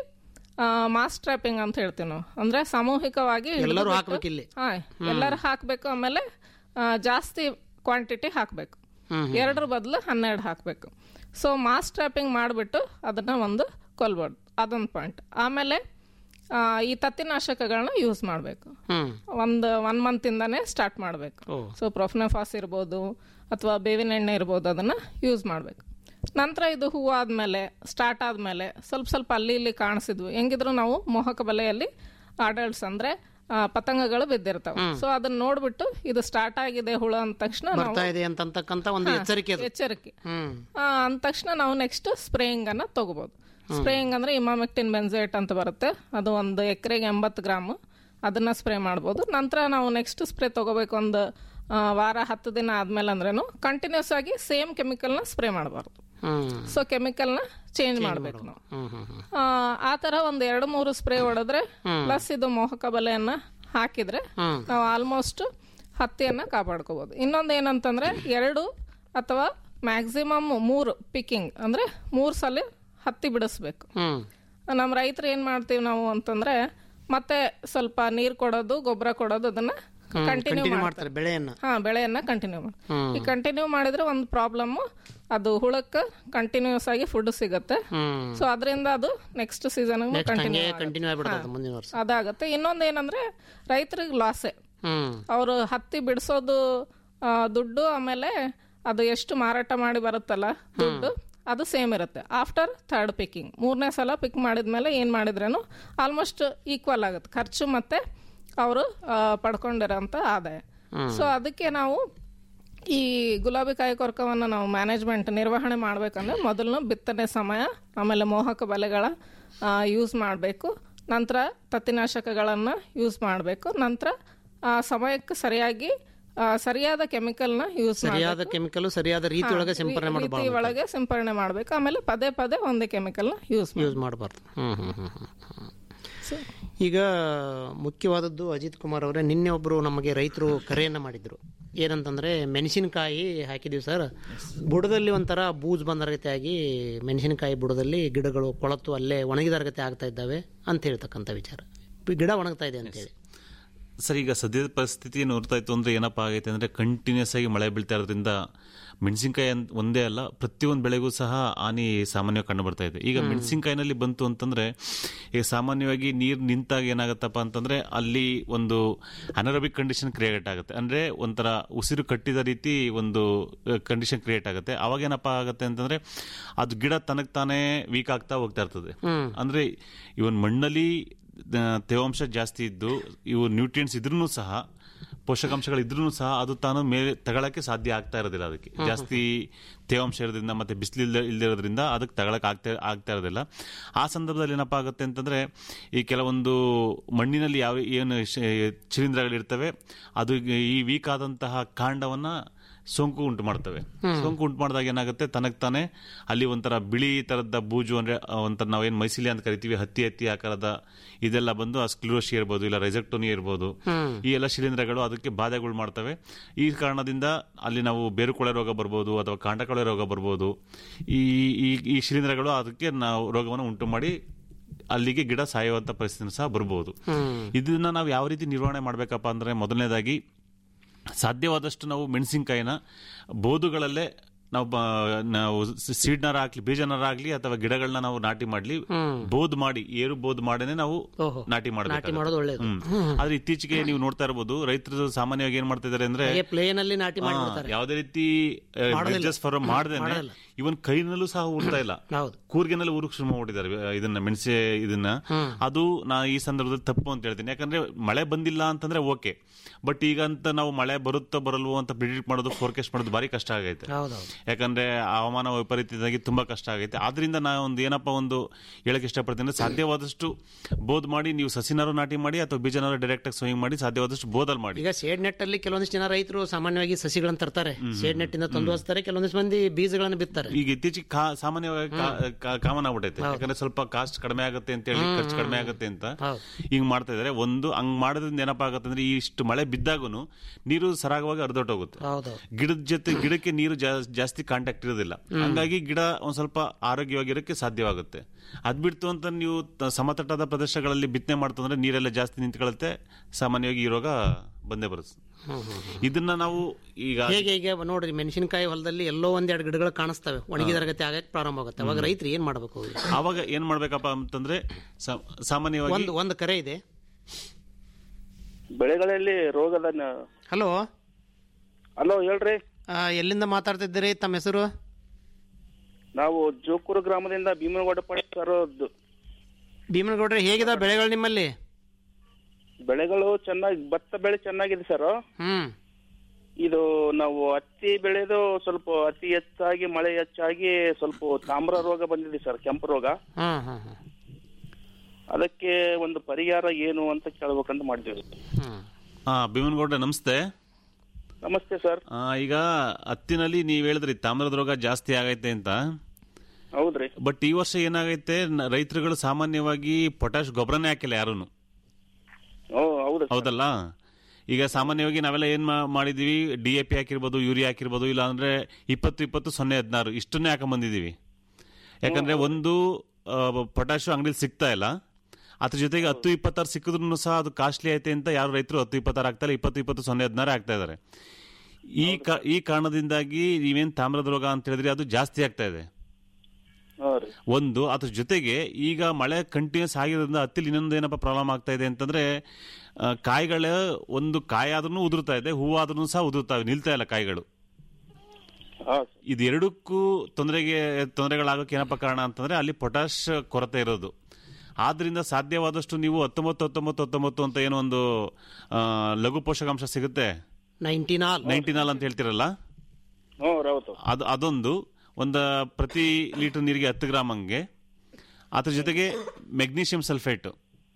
ಮಾಸ್ ಟ್ರಾಪಿಂಗ್ ಅಂತ ಹೇಳ್ತೀವಿ ನಾವು ಅಂದ್ರೆ ಸಾಮೂಹಿಕವಾಗಿ ಎಲ್ಲರೂ ಹಿಡಿದ್ಬಿಟ್ಟು- ಹಾಕ್ಬೇಕು ಇಲ್ಲಿ. ಹಾ ಎಲ್ಲರೂ ಹಾಕ್ಬೇಕು ಆಮೇಲೆ ಆ, ಜಾಸ್ತಿ ಕ್ವಾಂಟಿಟಿ ಹಾಕ್ಬೇಕು ಎರಡರ ಬದಲು ಹನ್ನೆರಡು ಹಾಕಬೇಕು ಸೊ ಮಾಸ್ ಟ್ರಾಪಿಂಗ್ ಮಾಡಿಬಿಟ್ಟು ಅದನ್ನ ಒಂದು ಕೊಲ್ಬೋದು ಅದೊಂದು ಪಾಯಿಂಟ್ ಆಮೇಲೆ ಆ, ಈ ತತ್ತಿನಾಶಕಗಳನ್ನ ಯೂಸ್ ಮಾಡಬೇಕು ಹ್ಮ್ ಒಂದು ಒನ್ ಮಂತಿಂದಾನೇ ಸ್ಟಾರ್ಟ್ ಮಾಡಬೇಕು ಸೊ ಪ್ರೊಫ್ನಫಾಸ್ ಇರ್ಬೋದು ಅಥವಾ ಬೇವಿನ ಎಣ್ಣೆ ಇರ್ಬೋದು ಅದನ್ನ ಯೂಸ್ ಮಾಡಬೇಕು ನಂತರ ಇದು ಹೂವು ಆದಮೇಲೆ ಸ್ಟಾರ್ಟ್ ಆದಮೇಲೆ ಸ್ವಲ್ಪ ಸ್ವಲ್ಪ ಅಲ್ಲಿ ಇಲ್ಲಿ ಕಾಣಿಸಿದ್ವು ಹೆಂಗಿದ್ರು ನಾವು ಮೋಹಕ ಬಲೆಯಲ್ಲಿ ಅಡಲ್ಟ್ಸ್ ಅಂದ್ರೆ ಆ, ಪತಂಗಗಳು ಬಿದ್ದಿರ್ತಾವೆ ಸೊ ಅದನ್ನ ನೋಡ್ಬಿಟ್ಟು ಇದು ಸ್ಟಾರ್ಟ್ ಆಗಿದೆ ಹುಳ ಅಂದ ತಕ್ಷಣ ನಾವು ಬರ್ತಾ ಇದೆ ಅಂತಕ್ಕಂತ ಒಂದು ಹಾ, ಎಚ್ಚರಿಕೆ ಅದು ಎಚ್ಚರಿಕೆ ಹ್ಮ್ ಆ, ಅಂದ ತಕ್ಷಣ ನಾವು ನೆಕ್ಸ್ಟ್ ಸ್ಪ್ರೇಯಿಂಗ್ ಅನ್ನ ತಗೋಬಹುದು ಸ್ಪ್ರೇಯಿಂಗ್ ಅಂದ್ರೆ ಇಮಾಮೆಕ್ಟಿನ್ ಬೆನ್ಸೇಟ್ ಅಂತ ಬರುತ್ತೆ ಅದು ಒಂದು ಎಕರೆಗೆ ಎಂಬತ್ತು ಗ್ರಾಮ್ ಅದನ್ನ ಸ್ಪ್ರೇ ಮಾಡ್ಬೋದು ನಂತರ ನಾವು ನೆಕ್ಸ್ಟ್ ಸ್ಪ್ರೇ ತಗೋಬೇಕು ಒಂದು ಆ, ವಾರ ಹತ್ತು ದಿನ ಆದ್ಮೇಲೆ ಅಂದ್ರೇನು ಕಂಟಿನ್ಯೂಸ್ ಆಗಿ ಸೇಮ್ ಕೆಮಿಕಲ್ನ ಸ್ಪ್ರೇ ಮಾಡಬಾರ್ದು ಹ್ಮ್ ಸೊ ಕೆಮಿಕಲ್ನ ಚೇಂಜ್ ಮಾಡಬೇಕು ನಾವು ಹ್ಮ್ ಹ್ಮ್ ಹ್ಮ್ ಆ, ಆ ತರ ಒಂದ್ ಎರಡು ಮೂರು ಸ್ಪ್ರೇ ಹೊಡೆದ್ರೆ ಹ್ಮ್. ಪ್ಲಸ್ ಇದು ಮೋಹಕ ಬಲೆಯನ್ನ ಹಾಕಿದ್ರೆ ಹ್ಮ್. ನಾವು ಆಲ್ಮೋಸ್ಟ್ ಹತ್ತಿಯನ್ನ ಕಾಪಾಡ್ಕೋಬಹುದು ಇನ್ನೊಂದು ಏನಂತಂದ್ರೆ ಎರಡು ಅಥವಾ ಮ್ಯಾಕ್ಸಿಮಮ್ ಮೂರು ಪಿಕ್ಕಿಂಗ್ ಅಂದ್ರೆ ಮೂರು ಸಲ ಹತ್ತಿ ಬಿಡಿಸ್ಬೇಕು ಹ್ಮ್ ನಮ್ಮ ರೈತರು ಏನ್ ಮಾಡ್ತೀವಿ ನಾವು ಅಂತಂದ್ರೆ ಮತ್ತೆ ಸ್ವಲ್ಪ ನೀರ್ ಕೊಡೋದು ಗೊಬ್ಬರ ಕೊಡೋದು ಅದನ್ನ ಕಂಟಿನ್ಯೂ ಕಂಟಿನ್ಯೂ ಮಾಡ್ತಾರೆ ಮಾಡ್ತಾರೆ ಬೆಳೆಯನ್ನ ಹಾ ಬೆಳೆಯನ್ನ ಕಂಟಿನ್ಯೂ ಮಾಡಿ ಹ್ಮ್. ಈ ಕಂಟಿನ್ಯೂ ಮಾಡಿದ್ರೆ ಒಂದು ಪ್ರಾಬ್ಲಮ್ ಅದು ಹುಳಕ್ಕೆ ಕಂಟಿನ್ಯೂಸ್ ಆಗಿ ಫುಡ್ ಸಿಗುತ್ತೆ ಹ್ಮ್ ಸೊ ಅದರಿಂದ ಅದು ನೆಕ್ಸ್ಟ್ ಸೀಸನ್ ನೆಕ್ಸ್ಟ್ ಕಂಟಿನ್ಯೂ ಹಂಗೆ ಕಂಟಿನ್ಯೂ ಆಗ್ಬಿಡ್ತದೆ ಮುಂದಿನ ವರ್ಷ ಅದಾಗತ್ತೆ ಇನ್ನೊಂದು ಏನಂದ್ರೆ ರೈತರಿಗೆ ಲಾಸೆ ಹ್ಮ್ ಅವರು ಹತ್ತಿ ಬಿಡಿಸೋದು ಆ, ದುಡ್ಡು ಆಮೇಲೆ ಅದು ಎಷ್ಟು ಮಾರಾಟ ಮಾಡಿ ಬರುತ್ತಲ್ಲ ದುಡ್ಡು ಅದು ಸೇಮ್ ಇರುತ್ತೆ ಆಫ್ಟರ್ ಥರ್ಡ್ ಪಿಕ್ಕಿಂಗ್ ಮೂರನೇ ಸಲ ಪಿಕ್ ಮಾಡಿದ್ಮೇಲೆ ಏನು ಮಾಡಿದ್ರೇನು ಆಲ್ಮೋಸ್ಟ್ ಈಕ್ವಲ್ ಆಗುತ್ತೆ ಖರ್ಚು ಮತ್ತೆ ಅವರು ಪಡ್ಕೊಂಡಿರೋಂಥ ಆದಾಯ ಸೊ ಅದಕ್ಕೆ ನಾವು ಈ ಗುಲಾಬಿ ಕಾಯಿ ಕೊರಕವನ್ನು ನಾವು ಮ್ಯಾನೇಜ್ಮೆಂಟ್ ನಿರ್ವಹಣೆ ಮಾಡಬೇಕಂದ್ರೆ ಮೊದಲು ಬಿತ್ತನೆ ಸಮಯ ಆಮೇಲೆ ಮೋಹಕ ಬಲೆಗಳ ಯೂಸ್ ಮಾಡಬೇಕು ನಂತರ ತತ್ತಿನಾಶಕಗಳನ್ನು ಯೂಸ್ ಮಾಡಬೇಕು ನಂತರ ಆ ಸಮಯಕ್ಕೆ ಸರಿಯಾಗಿ ಆ, ಸರಿಯಾದ ಕೆಮಿಕಲ್ನ ಯೂಸ್ ಸರಿಯಾದ ಕೆಮಿಕಲ್ ಸರಿಯಾದ ರೀತಿ ಒಳಗೆ ಸಿಂಪರಣೆ ರೀತಿ ಮಾಡಬಾರ್ದು ಒಳಗೆ ಸಿಂಪರಣೆ ಮಾಡಬೇಕು ಆಮೇಲೆ ಪದೇ ಪದೇ ಒಂದೇ ಕೆಮಿಕಲ್ನ ಯೂಸ್ ಯೂಸ್ ಮಾಡಬಾರ್ದು ಹ್ಮ್ ಹ್ಮ್ ಹ್ಮ್ ಹ್ಮ್ ಹ್ಮ್. ಈಗ ಮುಖ್ಯವಾದದ್ದು ಅಜಿತ್ ಕುಮಾರ್ ಅವರೇ ನಿನ್ನೆ ಒಬ್ಬರು ನಮಗೆ ರೈತರು ಕರೆಯನ್ನು ಮಾಡಿದ್ರು ಏನಂತಂದ್ರೆ ಮೆಣಸಿನಕಾಯಿ ಹಾಕಿದೀವಿ ಸರ್ ಬುಡದಲ್ಲಿ ಒಂಥರ ಬೂಜ್ ಬಂದ ರೀತಿಯಾಗಿ ಮೆಣಸಿನಕಾಯಿ ಬುಡದಲ್ಲಿ ಗಿಡಗಳು ಕೊಳತು ಅಲ್ಲೇ ಒಣಗಿದ ರೀತಿ ಆಗ್ತಾ ಇದ್ದಾವೆ ಅಂತ ಹೇಳ್ತಕ್ಕಂಥ ವಿಚಾರ ಗಿಡ ಒಣಗ್ತಾ ಇದೆ ಅಂತೇಳಿ ಸರ್ ಈಗ ಸದ್ಯದ ಪರಿಸ್ಥಿತಿ ನೋಡ್ತಾ ಇತ್ತು ಅಂದ್ರೆ ಏನಪ್ಪಾ ಆಗೈತೆ ಅಂದ್ರೆ ಕಂಟಿನ್ಯೂಸ್ ಆಗಿ ಮಳೆ ಬೀಳ್ತಾ ಇರೋದ್ರಿಂದ ಮೆಣಸಿನಕಾಯಿ ಅಂತ ಒಂದೇ ಅಲ್ಲ ಪ್ರತಿಯೊಂದು ಬೆಳೆಗೂ ಸಹ ಹಾನಿ ಸಾಮಾನ್ಯವಾಗಿ ಕಂಡು ಬರ್ತಾ ಇದೆ ಈಗ ಮೆಣಸಿನಕಾಯಿನಲ್ಲಿ ಬಂತು ಅಂತಂದ್ರೆ ಈಗ ಸಾಮಾನ್ಯವಾಗಿ ನೀರು ನಿಂತಾಗ ಏನಾಗುತ್ತಪ್ಪ ಅಂತಂದ್ರೆ ಅಲ್ಲಿ ಒಂದು ಅನರಬಿಕ್ ಕಂಡೀಷನ್ ಕ್ರಿಯೇಟ್ ಆಗುತ್ತೆ ಅಂದ್ರೆ ಒಂಥರ ಉಸಿರು ಕಟ್ಟಿದ ರೀತಿ ಒಂದು ಕಂಡೀಷನ್ ಕ್ರಿಯೇಟ್ ಆಗುತ್ತೆ ಅವಾಗ ಏನಪ್ಪ ಆಗುತ್ತೆ ಅಂತಂದ್ರೆ ಅದು ಗಿಡ ತನಗ್ ತಾನೇ ವೀಕ್ ಆಗ್ತಾ ಹೋಗ್ತಾ ಇರ್ತದೆ ಹ್ಮ್. ಅಂದ್ರೆ ಇವನ್ ಮಣ್ಣಲ್ಲಿ ಆ, ತೇವಾಂಶ ಜಾಸ್ತಿ ಇದ್ದು ಇವು ನ್ಯೂಟ್ರಿಯೆಂಟ್ಸ್ ಇದ್ರೂ ಸಹ ಪೋಷಕಾಂಶಗಳು ಇದ್ರೂ ಸಹ ಅದು ತಾನು ಮೇಲೆ ತಗೊಳಕ್ಕೆ ಸಾಧ್ಯ ಆಗ್ತಾ ಇರೋದಿಲ್ಲ ಅದಕ್ಕೆ ಹ್ಮ್. ಜಾಸ್ತಿ ತೇವಾಂಶ ಇರೋದ್ರಿಂದ ಮತ್ತೆ ಬಿಸಿಲು ಇಲ್ದಿರೋದ್ರಿಂದ ಅದಕ್ಕೆ ತಗೊಳಕ್ ಆಗ್ತಾ ಆಗ್ತಾ ಇರೋದಿಲ್ಲ ಆ ಸಂದರ್ಭದಲ್ಲಿ ಏನಪ್ಪಾ ಆಗುತ್ತೆ ಅಂತಂದ್ರೆ ಈ ಕೆಲವೊಂದು ಮಣ್ಣಿನಲ್ಲಿ ಯಾವ ಏನು ಶ್- ಶಿಲೀಂಧ್ರಗಳಿರ್ತವೆ ಅದು ಈ ವೀಕ್ ಆದಂತಹ ಕಾಂಡವನ್ನ ಸೋಂಕು ಉಂಟು ಮಾಡ್ತವೆ ಹ್ಮ್. ಸೋಂಕು ಉಂಟು ಮಾಡಿದಾಗ ಏನಾಗುತ್ತೆ ತನಗ್ ತಾನೇ ಅಲ್ಲಿ ಒಂಥರ ಬಿಳಿ ತರದ ಬೂಜು ಅಂದ್ರೆ ಆ, ಒಂಥರ ನಾವೇನ್ ಮೈಸಿಲಿ ಅಂತ ಕರಿತೀವಿ ಹತ್ತಿ ಹತ್ತಿ ಆಕಾರದ ಇದೆಲ್ಲ ಬಂದು ಆ ಸ್ಕ್ಲಿರೋಶಿ ಇರ್ಬೋದು ಇಲ್ಲ ರೈಸೆಕ್ಟೋನಿ ಇರ್ಬೋದು ಹ್ಮ್. ಈ ಎಲ್ಲ ಶಿಲೀಂಧ್ರಗಳು ಅದಕ್ಕೆ ಬಾಧೆಗಳು ಮಾಡ್ತವೆ ಈ ಕಾರಣದಿಂದ ಅಲ್ಲಿ ನಾವು ಬೇರುಕೊಳೆ ರೋಗ ಬರ್ಬೋದು ಅಥವಾ ಕಾಂಡಕೊಳೆ ರೋಗ ಬರ್ಬೋದು ಈ ಈ ಈ ಶಿಲೀಂಧ್ರಗಳು ಅದಕ್ಕೆ ನಾವು ರೋಗವನ್ನು ಉಂಟು ಮಾಡಿ ಅಲ್ಲಿಗೆ ಗಿಡ ಸಾಯುವಂತ ಪರಿಸ್ಥಿತಿ ಸಹ ಬರ್ಬೋದು ಹ್ಮ್. ಇದನ್ನ ನಾವು ಯಾವ ರೀತಿ ನಿರ್ವಹಣೆ ಮಾಡಬೇಕಪ್ಪ ಅಂದ್ರೆ ಮೊದಲನೇದಾಗಿ ಸಾಧ್ಯವಾದಷ್ಟು ನಾವು ಮೆಣಸಿನಕಾಯಿನ ಬೋದುಗಳಲ್ಲೇ ನಾವು ಬ- ನಾವು ಸೀಡ್ನರ ಹಾಕ್ಲಿ ಬೀಜನರ ಆಗ್ಲಿ ಅಥವಾ ಗಿಡಗಳನ್ನ ನಾವು ನಾಟಿ ಮಾಡ್ಲಿ ಹ್ಮ್. ಬೋದ್ ಮಾಡಿ ಏರು ಬೋದ್ ಮಾಡೇನೆ ನಾವು ಓಹೋ. ನಾಟಿ ನಾಟಿ ಮಾಡೋದು ಒಳ್ಳೇದು. ಮಾಡಬೇಕು ಹ್ಮ್. ಆದ್ರೆ ಇತ್ತೀಚೆಗೆ ನೀವು ನೋಡ್ತಾ ಇರಬಹುದು ರೈತರು ಸಾಮಾನ್ಯವಾಗಿ ಏನ್ ಮಾಡ್ತಾ ಇದಾರೆ ಅಂದ್ರೆ ಹಾಗೆ ಪ್ಲೇನ್ ಅಲ್ಲಿ ನಾಟಿ ಆ, ಮಾಡ್ಬಿಡ್ತಾರೆ ಯಾವುದೇ ರೀತಿ ಮಾಡೋದಿಲ್ಲ. ಫಾರ್ ಹ್ಮ್, ಮಾಡ್ದೇನೆ ಮಾಡೋದಿಲ್ಲ. ಇವನ್ ಕೈನಲ್ಲೂ ಸಹ ಉಡ್ತಾ ಇಲ್ಲ ಹೌದು ಕೂರ್ಗಿನಲ್ಲಿ ಊರಿಗೆ ಶುರು ಮಾಡಿದ್ದಾರೆ ಇದನ್ನ ಮೆಣಸೆ ಇದನ್ನ ಹ್ಮ್. ಅದು ನಾ ಈ ಸಂದರ್ಭದಲ್ಲಿ ತಪ್ಪು ಅಂತ ಹೇಳ್ತೀನಿ ಯಾಕಂದ್ರೆ ಮಳೆ ಬಂದಿಲ್ಲ ಅಂತಂದ್ರೆ ಓಕೆ ಬಟ್ ಈಗ ಅಂತ ನಾವು ಮಳೆ ಬರುತ್ತೋ ಬರಲ್ವೋ ಅಂತ ಪ್ರಿಡಿಕ್ಟ್ ಮಾಡೋದು ಫೋರ್ಕಾಸ್ಟ್ ಮಾಡೋದು ಬಾರಿ ಕಷ್ಟ ಆಗೈತೆ ಹೌದೌದು ಯಾಕಂದ್ರೆ ಹವಾಮಾನ ವೈಪರೀತ್ಯದಾಗಿ ತುಂಬಾ ಕಷ್ಟ ಆಗೈತೆ ಆದ್ರಿಂದ ನಾ ಒಂದು ಏನಪ್ಪ ಒಂದು ಹೇಳಕ್ ಇಷ್ಟಪಡ್ತೀನಿ ಅಂದ್ರೆ ಸಾಧ್ಯವಾದಷ್ಟು ಬೋದ್ ಮಾಡಿ ನೀವು ಸಸಿನಾರು ನಾಟಿ ಮಾಡಿ ಅಥವಾ ಬೀಜನಾರು ಡೈರೆಕ್ಟ್ ಆಗಿ ಸೋಯಿಂಗ್ ಮಾಡಿ ಸಾಧ್ಯವಾದಷ್ಟು ಬೋದಲ್ಲಿ ಮಾಡಿ ಈಗ ಸೇಡ್ ನೆಟ್ ಅಲ್ಲಿ ಕೆಲವೊಂದಿಷ್ಟು ಜನ ರೈತರು ಸಾಮಾನ್ಯವಾಗಿ ಸಸಿಗಳನ್ನ ತರ್ತಾರೆ ಸೇಡ್ ನೆಟ್ ಇಂದ ತಂದು ಹಚ್ತಾರೆ ಕೆಲವೊಂದಿಷ್ಟು ಮಂದಿ ಬೀಜಗಳನ್ನ ಬಿತ್ತಾರೆ ಈಗ ಇತ್ತೀಚೆಗೆ ಕಾ- ಸಾಮಾನ್ಯವಾಗಿ ಕಾಮನ್ ಆಗ್ಬಿಟ್ಟೈತೆ ಯಾಕಂದ್ರೆ ಸ್ವಲ್ಪ ಕಾಸ್ಟ್ ಕಡಿಮೆ ಆಗುತ್ತೆ ಅಂತ ಹೇಳಿ ಹ್ಮ್, ಖರ್ಚು ಕಡಿಮೆ ಹ್ಮ್. ಆಗುತ್ತೆ ಅಂತ ಹೌದು. ಹಿಂಗ್ ಮಾಡ್ತಾ ಇದಾರೆ ಒಂದು ಹಂಗ್ ಮಾಡೋದ್ರಿಂದ ಏನಪ್ಪಾ ಆಗುತ್ತೆ ಅಂದ್ರೆ ಈ ಇಷ್ಟು ಮಳೆ ಬಿದ್ದಾಗನು ನೀರು ಸರಾಗವಾಗಿ ಹರಿದೊಟ್ಟೋಗುತ್ತೆ ಹೌದು ಗಿಡದ ಜೊತೆ ಗಿಡಕ್ಕೆ ನೀರು ಜಾ- ಜಾಸ್ತಿ ಕಾಂಟ್ಯಾಕ್ಟ್ ಇರೋದಿಲ್ಲ ಹಂಗಾಗಿ ಗಿಡ ಒಂದ್ ಸ್ವಲ್ಪ ಆರೋಗ್ಯವಾಗಿರಕ್ಕೆ ಸಾಧ್ಯವಾಗುತ್ತೆ ಅದ್ ಬಿಡ್ತು ಅಂತ ನೀವು ತ- ಸಮತಟ್ಟಾದ ಪ್ರದೇಶಗಳಲ್ಲಿ ಬಿತ್ತನೆ ಮಾಡ್ತಂದ್ರೆ ನೀರೆಲ್ಲ ಜಾಸ್ತಿ ನಿಂತ್ಕೊಳ್ಳುತ್ತೆ ಸಾಮಾನ್ಯವಾಗಿ ಈ ರೋಗ ಬಂದೇ ಬರುತ್ತೆ ಹ್ಮ್, ಹ್ಮ್, ಹ್ಮ್. ಇದನ್ನ ನಾವು ಈಗ ಹೇಗೆ ಈಗ ನೋಡ್ರಿ ಮೆಣಸಿನಕಾಯಿ ಹೊಲದಲ್ಲಿ ಎಲ್ಲೋ ಒಂದೆರಡು ಗಿಡಗಳು ಕಾಣಿಸ್ತವೆ ಒಣಗಿದ ತರಗತಿ ಆಗಕ್ಕೆ ಪ್ರಾರಂಭ ಆಗುತ್ತೆ ಅವಾಗ ರೈತರು ಏನ್ ಮಾಡ್ಬೇಕು ಅವಾಗ ಏನ್ ಮಾಡ್ಬೇಕಪ್ಪ ಅಂತಂದ್ರೆ ಸಾ- ಸಾಮಾನ್ಯವಾಗಿ ಒಂದು ಒಂದು ಕರೆ ಇದೆ ಬೆಳೆಗಳಲ್ಲಿ ರೋಗದ ಹಲೋ ಹಲೋ ಹೇಳ್ರಿ ಎಲ್ಲಿಂದ ಮಾತಾಡ್ತಿದ್ದೀರಿ ತಮ್ಮ ಹೆಸರು ನಾವು ಜೋಕೂರು ಗ್ರಾಮದಿಂದ ಭೀಮನಗೌಡ ಪಡೆ ತರೋದು ಭೀಮನಗೌಡ್ರೆ ಹೇಗಿದೆ ಬೆಳೆಗಳು ನಿಮ್ಮಲ್ಲಿ ಬೆಳೆಗಳು ಚೆನ್ನಾಗಿ ಭತ್ತ ಬೆಳೆ ಚೆನ್ನಾಗಿದೆ ಸರ್ ಹ್ಮ್ ಇದು ನಾವು ಹತ್ತಿ ಬೆಳೆದು ಸ್ವಲ್ಪ ಅತಿ ಹೆಚ್ಚಾಗಿ ಮಳೆ ಹೆಚ್ಚಾಗಿ ಸ್ವಲ್ಪ ತಾಮ್ರ ರೋಗ ಬಂದಿದೆ ಸರ್ ಕೆಂಪು ರೋಗ ಹ್ಮ್ ಹ್ಮ್ ಹ್ಮ್ ಅದಕ್ಕೆ ಒಂದು ಪರಿಹಾರ ಏನು ಅಂತ ಕೇಳ್ಬೇಕಂತ ಮಾಡಿದ್ವಿ ಹಾ ಭೀಮನಗೌಡ ನಮಸ್ತೆ ನಮಸ್ತೆ ಸರ್ ಆ, ಈಗ ಹತ್ತಿನಲ್ಲಿ ನೀವ್ ಹೇಳಿದ್ರಿ ತಾಮ್ರದ ರೋಗ ಜಾಸ್ತಿ ಆಗೈತೆ ಅಂತ ಹೌದ್ರಿ ಬಟ್ ಈ ವರ್ಷ ಏನಾಗೈತೆ ನ- ರೈತರುಗಳು ಸಾಮಾನ್ಯವಾಗಿ ಪೊಟ್ಯಾಶ್ ಗೊಬ್ಬರನೇ ಹಾಕಿಲ್ಲ ಯಾರೂನು ಓ ಹೌದು ಹೌದಲ್ಲ ಈಗ ಸಾಮಾನ್ಯವಾಗಿ ನಾವೆಲ್ಲ ಏನ್ ಮಾ- ಮಾಡಿದೀವಿ ಡಿ ಎ ಪಿ ಹಾಕಿರ್ಬೋದು ಯೂರಿಯಾ ಹಾಕಿರ್ಬೋದು ಇಲ್ಲ ಅಂದ್ರೆ ಇಪ್ಪತ್ತು ಇಪ್ಪತ್ತು ಸೊನ್ನೆ ಹದಿನಾರು ಇಷ್ಟನ್ನೇ ಹಾಕೊಂಡ್ ಬಂದಿದೀವಿ ಯಾಕಂದ್ರೆ ಒಂದು ಪೊಟ್ಯಾಶ್ ಅಂಗಡಿಲಿ ಸಿಗ್ತಾ ಇಲ್ಲ ಅದ್ರ ಜೊತೆಗೆ ಹತ್ತು ಇಪ್ಪತ್ತಾರು ಸಿಕ್ಕಿದ್ರು ಸಹ ಅದು ಕಾಸ್ಟ್ಲಿ ಐತೆ ಅಂತ ಯಾರು ರೈತರು ಹತ್ತು ಇಪ್ಪತ್ತಾರು ಆಗ್ತಾರೆ ಇಪ್ಪತ್ತು ಇಪ್ಪತ್ತು ಸೊನ್ನೆ ಹದಿನಾರು ಆಗ್ತಾ ಇದಾರೆ ಈ ಕಾ- ಈ ಕಾರಣದಿಂದಾಗಿ ನೀವೇನ್ ತಾಮ್ರದ ರೋಗ ಅಂತ ಹೇಳಿದ್ರೆ ಅದು ಜಾಸ್ತಿ ಆಗ್ತಾ ಇದೆ ಒಂದು ಅದ್ರ ಜೊತೆಗೆ ಈಗ ಮಳೆ ಕಂಟಿನ್ಯೂಸ್ ಆಗಿರೋದ್ರಿಂದ ಹತ್ತಿಲಿ ಇನ್ನೊಂದು ಏನಪ್ಪ ಪ್ರಾಬ್ಲಮ್ ಆಗ್ತಾ ಇದೆ ಅಂತಂದ್ರೆ ಆ, ಕಾಯಿಗಳ ಒಂದು ಕಾಯಾದ್ರೂ ಉದುರ್ತಾ ಇದೆ ಹೂವಾದ್ರೂ ಸಹ ಉದುರ್ತಾವೆ ನಿಲ್ತಾ ಇಲ್ಲ ಕಾಯಿಗಳು ಇದೆರಡಕ್ಕೂ ತೊಂದರೆಗೆ ತೊಂದರೆಗಳಾಗೋಕೆ ಏನಪ್ಪ ಕಾರಣ ಅಂತಂದ್ರೆ ಅಲ್ಲಿ ಪೊಟ್ಯಾಶ್ ಕೊರತೆ ಇರೋದು ಆದ್ರಿಂದ ಸಾಧ್ಯವಾದಷ್ಟು ನೀವು ಹತ್ತೊಂಬತ್ತು ಹತ್ತೊಂಬತ್ತು ಹತ್ತೊಂಬತ್ತು ಅಂತ ಏನೋ ಒಂದು ಆ, ಲಘು ಪೋಷಕಾಂಶ ಸಿಗುತ್ತೆ ನೈಂಟಿನಾಲ್ ನೈಂಟಿನಾಲ್ ಅಂತ ಹೇಳ್ತಿರಲ್ಲ ಹ್ಞೂ ಹೌದು ಅದು ಅದೊಂದು ಒಂದು ಪ್ರತಿ ಲೀಟರ್ ನೀರಿಗೆ ಹತ್ತು ಗ್ರಾಮ್ ಹಂಗೆ ಅದ್ರ ಜೊತೆಗೆ ಮೆಗ್ನೀಷಿಯಂ ಸಲ್ಫೇಟ್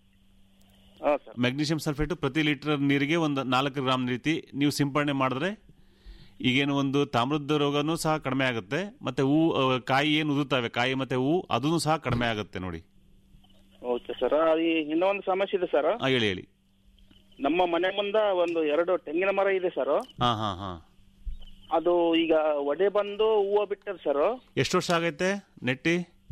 ಹಾ ಸರ್ ಮೆಗ್ನೀಷಿಯಂ ಸಲ್ಫೇಟ್ ಪ್ರತಿ ಲೀಟರ್ ನೀರಿಗೆ ಒಂದು ನಾಲ್ಕು ಗ್ರಾಮ್ ರೀತಿ ನೀವು ಸಿಂಪಡಣೆ ಮಾಡಿದ್ರೆ ಈಗೇನು ಒಂದು ತಾಮ್ರದ ರೋಗನೂ ಸಹ ಕಡಿಮೆ ಆಗುತ್ತೆ ಮತ್ತೆ ಹೂ ಆ, ಕಾಯಿ ಏನು ಉದುರ್ತವೆ ಕಾಯಿ ಮತ್ತೆ ಹೂ ಅದೂ ಸಹ ಕಡಿಮೆ ಆಗುತ್ತೆ ನೋಡಿ ಓಕೆ ಸರ್ ಈ ಇನ್ನೊಂದು ಸಮಸ್ಯೆ ಇದೆ ಸರ್ ಆ, ಹೇಳಿ ಹೇಳಿ ನಮ್ಮ ಮನೆ ಮುಂದ ಒಂದು ಎರಡು ತೆಂಗಿನ ಮರ ಇದೆ ಸರ್ ಹಾ ಹಾ ಹಾ ಅದು ಈಗ ಒಡೆ ಬಂದು ಹೂವು ಬಿಟ್ಟದ ಸರ್ ಎಷ್ಟು ವರ್ಷ ಆಗೈತೆ ನೆಟ್ಟಿ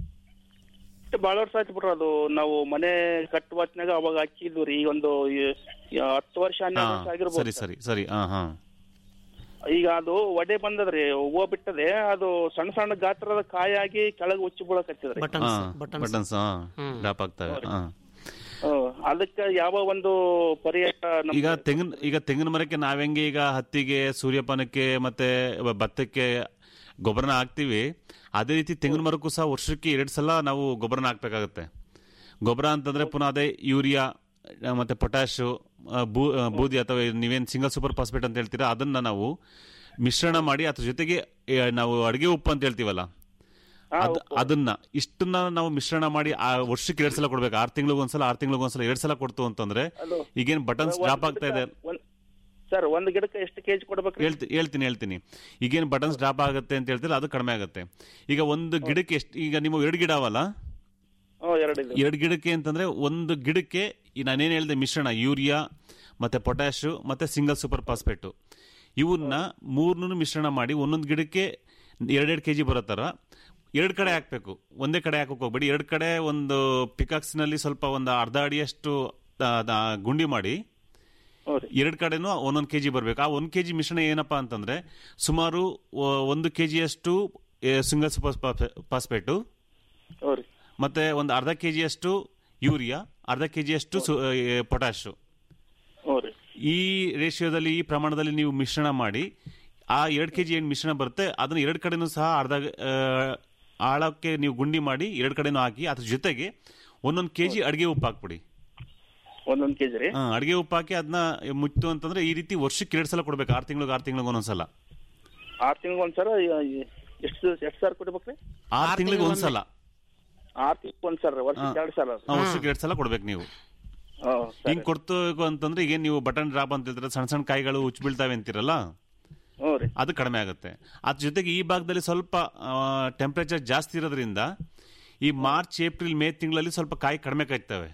ಭಾಳ ವರ್ಷ ಆಯ್ತು ಬಿಡ್ರಿ ಅದು ನಾವು ಮನೆ ಕಟ್ಟುವ ಹೊತ್ನ್ಯಾಗ ಅವಾಗ ಹಚ್ಚಿದ್ವಿ ರೀ ಈಗ ಒಂದು ಈ- ಈ ಹತ್ತು ವರ್ಷ ಹನ್ನೆರಡು ವರ್ಷ ಹಾ ಆಗಿರ್ಬೋದು ಸರಿ ಸರ್. ಸರಿ ಸರಿ ಹಾ ಹಾ ಈಗ ಅದು ಒಡೆ ಬಂದದ್ರಿ ಹೂವು ಬಿಟ್ಟದೆ ಅದು ಸಣ್ಣ ಸಣ್ಣ ಗಾತ್ರದ ಕಾಯಾಗಿ ಕೆಳಗೆ ಉಚ್ಚಿ ಬೀಳಕತ್ತಿದ್ರಿ ಬಟನ್ಸ್ ಡ್ರಾಪ್ ಆಗ್ತವೆ ಹಾ. ಹ್ಮ್. ಅದಕ್ಕೆ ಯಾವ ಒಂದು ಪರಿಹಾರ ನಮ್ಗೆ- ಈಗ ತೆಂಗಿನ ಈಗ ತೆಂಗಿನ ಮರಕ್ಕೆ ನಾವೆಂಗೆ ಈಗ ಹತ್ತಿಗೆ ಸೂರ್ಯಪಾನಕ್ಕೆ ಮತ್ತೆ ಭತ್ತಕ್ಕೆ ಗೊಬ್ಬರನ ಹಾಕ್ತಿವಿ ಅದೇ ರೀತಿ ತೆಂಗಿನ ಮರಕ್ಕೂ ಸಹ ವರ್ಷಕ್ಕೆ ಎರಡು ಸಲ ನಾವು ಗೊಬ್ಬರನ ಹಾಕ್ಬೇಕಾಗತ್ತೆ ಗೊಬ್ಬರ ಅಂತಂದ್ರೆ ಪುನಃ ಅದೇ ಯೂರಿಯಾ ಆ, ಮತ್ತೆ ಪೊಟ್ಯಾಶು ಆ, ಬೂ ಆ, ಬೂದಿ ಅಥವಾ ನೀವೇನು ಸಿಂಗಲ್ ಸೂಪರ್ ಫಾಸ್ಫೇಟ್ ಅಂತ ಹೇಳ್ತೀರಾ ಅದನ್ನ ನಾವು ಮಿಶ್ರಣ ಮಾಡಿ ಅದ್ರ ಜೊತೆಗೆ ಏ, ನಾವು ಅಡಿಗೆ ಉಪ್ಪು ಅಂತ ಹೇಳ್ತೀವಲ್ಲ ಅದ್- ಅದನ್ನ ಇಷ್ಟನ್ನ ನಾವು ಮಿಶ್ರಣ ಮಾಡಿ ಆ ವರ್ಷಕ್ಕೆ ಎರಡ್ ಸಲ ಕೊಡ್ಬೇಕು ಆರ್ ತಿಂಗಳಿಗೆ ಒಂದ್ಸಲ ಆರ್ ತಿಂಗಳಿಗೆ ಒಂದ್ಸಲ ಎರಡ್ ಸಲ ಕೊಡ್ತು ಅಂತಂದ್ರೆ ಈಗೇನ್ ಬಟನ್ಸ್ ಒಂದ್ ಡ್ರಾಪ್ ಆಗ್ತಾ ಇದೆ ಒಂದ್- ಸರ್ ಒಂದು ಗಿಡಕ್ಕೆ ಎಷ್ಟು ಕೆಜಿ ಕೊಡ್ಬೇಕ್ರಿ ಹೇಳ್ತಿ ಹೇಳ್ತೀನಿ ಹೇಳ್ತೀನಿ ಈಗೇನು ಬಟನ್ಸ್ ಡ್ರಾಪ್ ಆಗುತ್ತೆ ಅಂತ ಹೇಳ್ತೀರ ಅದು ಕಡಿಮೆ ಆಗುತ್ತೆ ಈಗ ಒಂದು ಗಿಡಕ್ಕೆ ಎಷ್ಟು ಈಗ ನೀವು ಎರಡು ಗಿಡ ಅವಲ್ಲ ಹ್ಮ್ ಎರಡಿದೆ ಎರಡು ಗಿಡಕ್ಕೆ ಅಂತಂದ್ರೆ ಒಂದು ಗಿಡಕ್ಕೆ ಈ ನಾನೇನು ಹೇಳಿದೆ ಮಿಶ್ರಣ ಯೂರಿಯಾ ಮತ್ತೆ ಪೊಟ್ಯಾಶು ಮತ್ತೆ ಸಿಂಗಲ್ ಸೂಪರ್ ಫಾಸ್ಫೇಟು ಇವನ್ನ ಮೂರ್ನೂ ಮಿಶ್ರಣ ಮಾಡಿ ಒಂದೊಂದು ಗಿಡಕ್ಕೆ ಎರಡೆರಡು ಕೆ ಜಿ ಬರೋ ಥರ ಎರಡು ಕಡೆ ಹಾಕಬೇಕು ಒಂದೇ ಕಡೆ ಹಾಕಕ್ಕೆ ಹೋಗ್ಬೇಡಿ ಎರಡು ಕಡೆ ಒಂದು ಪಿಕಾಕ್ಸ್ನಲ್ಲಿ ಸ್ವಲ್ಪ ಒಂದು ಅರ್ಧ ಅಡಿಯಷ್ಟು ಆ, ಆ, ಗುಂಡಿ ಮಾಡಿ ಎರಡು ಕಡೆನೂ ಒಂದೊಂದು ಕೆ ಜಿ ಬರಬೇಕು ಆ ಒಂದು ಕೆ ಜಿ ಮಿಶ್ರಣ ಏನಪ್ಪಾ ಅಂತಂದ್ರೆ ಸುಮಾರು ಒ- ಒಂದು ಕೆ ಜಿಯಷ್ಟು ಸಿಂಗಲ್ ಸೂಪರ್ ಫಾಸ್ಫೇಟು ಮತ್ತೆ ಒಂದು ಅರ್ಧ ಕೆ ಜಿಯಷ್ಟು ಯೂರಿಯಾ ಅರ್ಧ ಕೆ ಜಿಯಷ್ಟು ಪೊಟ್ಯಾಶು ಈ ರೇಷಿಯೋದಲ್ಲಿ ಈ ಪ್ರಮಾಣದಲ್ಲಿ ನೀವು ಮಿಶ್ರಣ ಮಾಡಿ ಆ ಎರಡು ಕೆ ಜಿ ಏನು ಮಿಶ್ರಣ ಬರುತ್ತೆ ಅದನ್ನ ಎರಡು ಕಡೆನೂ ಸಹ ಅರ್ಧ ಆ, ಆಳಕ್ಕೆ ನೀವು ಗುಂಡಿ ಮಾಡಿ ಎರಡು ಕಡೆನೂ ಹಾಕಿ ಅದ್ರ ಜೊತೆಗೆ ಒಂದೊಂದು ಕೆ ಜಿ ಅಡುಗೆ ಉಪ್ಪು ಹಾಕ್ಬಿಡಿ ಒಂದೊಂದು ಕೆಜಿ ರೀ ಅಡುಗೆ ಉಪ್ಪು ಹಾಕಿ ಅದನ್ನ ಮುಚ್ತು ಅಂತಂದ್ರೆ ಈ ರೀತಿ ವರ್ಷಕ್ಕೆ ಎರಡು ಸಲ ಕೊಡ್ಬೇಕು ಆರು ತಿಂಗಳಿಗೆ ಆರು ತಿಂಗಳಿಗೆ ಒಂದೊಂದ್ಸಲ ಆರ್ ತಿಂಗಳಿಗೆ ಒಂದ್ಸಲ ಎಷ್ಟು ಎಷ್ಟು ಸಾವಿರ ಕೊಡ್ಬೇಕ್ರಿ ಆರು ತಿಂಗಳಿಗೆ ಒಂದ್ಸಲ ಆರ್ ತಿಂಗಳಿಗೆ ಒಂದ್ ಸಲ ವರ್ಷಕ್ಕೆ ಎರಡು ಸಲ ಹಾ, ವರ್ಷಕ್ಕೆ ಎರಡು ಸಲ ಕೊಡ್ಬೇಕು ನೀವು ಹಿಂಗ್ ಕೊಡ್ತು ಅಂತಂದ್ರೆ ಈಗ ನೀವು ಬಟನ್ ಡ್ರಾಪ್ ಅಂತ ಹೇಳ್ತಾರೆ ಸಣ್ಣ ಸಣ್ಣ ಕಾಯಿಗಳು ಉಚ್ಚ ಬೀಳ್ತಾವೆ ಅಂತೀರಲ್ಲ ಅದು ಕಡಿಮೆ ಆಗುತ್ತೆ ಅದ್ರ ಜೊತೆಗೆ ಈ ಭಾಗದಲ್ಲಿ ಸ್ವಲ್ಪ ಟೆಂಪರೇಚರ್ ಜಾಸ್ತಿ ಇರೋದ್ರಿಂದ ಈ ಮಾರ್ಚ್ ಏಪ್ರಿಲ್ ಮೇ ತಿಂಗಳಲ್ಲಿ ಸ್ವಲ್ಪ ಕಾಯಿ ಕಡಿಮೆ ಕಾಯ್ತವೆ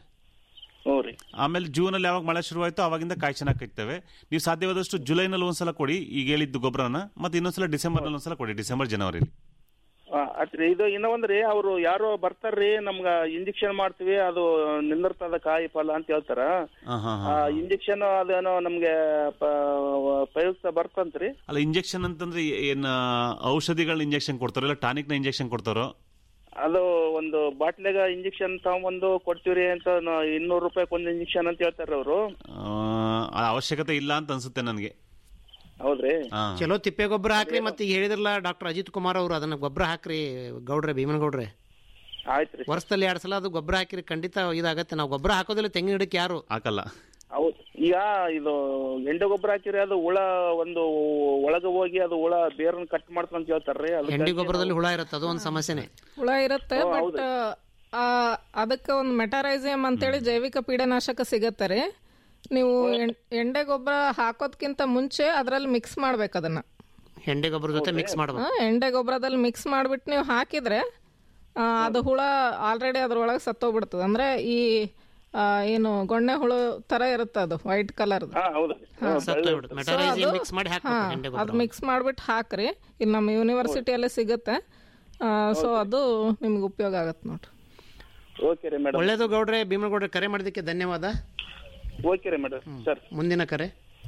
ಆಮೇಲೆ ಜೂನ್ ಅಲ್ಲಿ ಯಾವಾಗ ಮಳೆ ಶುರುವಾಯ್ತು ಅವಾಗಿಂದ ಕಾಯಿ ಚೆನ್ನಾಗಿ ಕಾಯ್ತವೆ ನೀವು ಸಾಧ್ಯವಾದಷ್ಟು ಜುಲೈನಲ್ಲಿ ಒಂದ್ಸಲ ಕೊಡಿ ಈಗ ಹೇಳಿದ್ದು ಗೊಬ್ಬರನ ಮತ್ತೆ ಇನ್ನೊಂದ್ಸಲ ಡಿಸೆಂಬರ್ ನಲ್ಲಿ ಒಂದ್ಸಲ ಕೊಡಿ ಡಿಸೆಂಬರ್ ಜನವರಿಲಿ ಅತ್ರಿ ಇದು ಇನ್ನೂ ಒಂದ್ರಿ ಅವರು ಯಾರೋ ಬರ್ತಾರ್ರಿ ನಮ್ಗ ಇಂಜೆಕ್ಷನ್ ಮಾಡ್ತೀವಿ ಅದು ನಿಂದಿರ್ತದ ಕಾಯಿ ಫಲ ಅಂತ ಹೇಳ್ತಾರ ಹಾ ಹಾ ಆ ಇಂಜೆಕ್ಷನ್ ಅದೇನೋ ನಮ್ಗೆ ಪ- ಪ್ರಯುಕ್ತ ಬರ್ತಂತ್ರಿ ಅಲ್ಲ ಇಂಜೆಕ್ಷನ್ ಅಂತಂದ್ರೆ ಏನ್ ಔಷಧಿಗಳನ್ನ ಇಂಜೆಕ್ಷನ್ ಕೊಡ್ತಾರೋ ಇಲ್ಲ ಟಾನಿಕ್ ನ ಇಂಜೆಕ್ಷನ್ ಕೊಡ್ತಾರೋ ಅದು ಒಂದು ಬಾಟ್ಲಿಗ ಇಂಜೆಕ್ಷನ್ ತಗೊಂಬಂದು ಕೊಡ್ತೀವ್ರಿ ಅಂತ ನ- ಇನ್ನೂರು ರೂಪಾಯಿ ಒಂದು ಇಂಜೆಕ್ಷನ್ ಅಂತ ಹೇಳ್ತಾರ ಅವರು ಆ, ಆ ಅವಶ್ಯಕತೆ ಇಲ್ಲ ಅಂತ ಅನ್ಸುತ್ತೆ ನನಗೆ ಹೌದ್ರಿ ಚಲೋ ತಿಪ್ಪೆ ಗೊಬ್ಬರ ಹಾಕ್ರಿ ಮತ್ತೆ ಈಗ ಹೇಳಿದ್ರಲ್ಲ ಡಾಕ್ಟರ್ ಅಜಿತ್ ಕುಮಾರ್ ಅವರು ಅದನ್ನ ಗೊಬ್ಬರ ಹಾಕ್ರಿ ಗೌಡ್ರೆ ಭೀಮನಗೌಡ್ರೆ ಆಯ್ತ್ರಿ ವರ್ಷದಲ್ಲಿ ಎರಡು ಸಲ ಅದು ಗೊಬ್ಬರ ಹಾಕಿರಿ ಖಂಡಿತ ಇದಾಗತ್ತೆ ನಾವು ಗೊಬ್ಬರ ಹಾಕೋದಿಲ್ಲ ತೆಂಗಿನ ಗಿಡಕ್ಕೆ ಯಾರು ಹಾಕಲ್ಲ ಹೌದು ಈಗ ಇದು ಎಂಡೆ ಗೊಬ್ಬರ ಹಾಕಿರಿ ಅದು ಹುಳ ಒಂದು ಒಳಗೆ ಹೋಗಿ ಅದು ಹುಳ ಬೇರನ್ನ ಕಟ್ ಮಾಡ್ತಂತ ಹೇಳ್ತಾರ್ರಿ ಅದಕ್ಕಾಗಿ ಹೆಂಡಿ ಗೊಬ್ಬರದಲ್ಲಿ ಹುಳ ಇರುತ್ತೆ ಅದು ಒಂದು ಸಮಸ್ಯೆನೆ ಹುಳ ಇರುತ್ತೆ ಓ, ಬಟ್ ಹೌದ್ರಿ. ಅದಕ್ಕೆ ಒಂದು ಮೆಟಾರೈಸಿಯಂ ಅಂತೇಳಿ ಜೈವಿಕ ಪೀಡನಾಶಕ ಸಿಗತ್ತೆ ರೀ ನೀವು ಎಣ್- ಎಂಡೆ ಗೊಬ್ಬರ ಹಾಕೋದ್ಕಿಂತ ಮುಂಚೆ ಅದರಲ್ಲಿ ಮಿಕ್ಸ್ ಮಾಡ್ಬೇಕು ಅದನ್ನ ಹೆಂಡಿ ಗೊಬ್ಬರ ಜೊತೆ ಮಿಕ್ಸ್ ಮಾಡ್ಬೇಕು ಆ, ಎಂಡೆ ಗೊಬ್ಬರದಲ್ಲಿ ಮಿಕ್ಸ್ ಮಾಡಿಬಿಟ್ಟು ನೀವು ಹಾಕಿದ್ರೆ ಆ, ಅದು ಹುಳ ಆಲ್ರೆಡಿ ಅದ್ರೊಳಗೆ ಸತ್ತೋಗ್ಬಿಡ್ತದೆ ಅಂದ್ರೆ ಈ ಆ, ಏನು ಗೊಣ್ಣೆ ಹುಳು ತರ ಇರುತ್ತೆ ಅದು ವೈಟ್ ಕಲರ್ ಸತ್ತೋಗ್ಬಿಡುತ್ತೆ ಮೆಟರೈಸಿಯಂ ಮಿಕ್ಸ್ ಮಾಡಿ ಹಾಕ್ಬೇಕು ಹೆಂಡಿ ಅದು ಗೊಬ್ಬರ ಮಿಕ್ಸ್ ಮಾಡ್ಬಿಟ್ಟು ಹಾಕ್ರಿ ಇಲ್ಲಿ ನಮ್ಮ ಯೂನಿವರ್ಸಿಟಿಯಲ್ಲೇ ಸಿಗುತ್ತೆ ಸೊ ಅದು ನಿಮ್ಗೆ ಉಪಯೋಗ ಆಗತ್ತೆ ನೋಡ್ರಿ ಓಕೆ ರೀ ಮೇಡಮ್ ಒಳ್ಳೇದು ಗೌಡ್ರೆ ಭೀಮನಗೌಡ್ರೆ ಕರೆ ಮಾಡಿದ್ದಕ್ಕೆ ಧನ್ಯವಾದ ಓಕೆ ರೀ ಮೇಡಮ್ ಸರ್ ಮುಂದಿನ ಕರೆ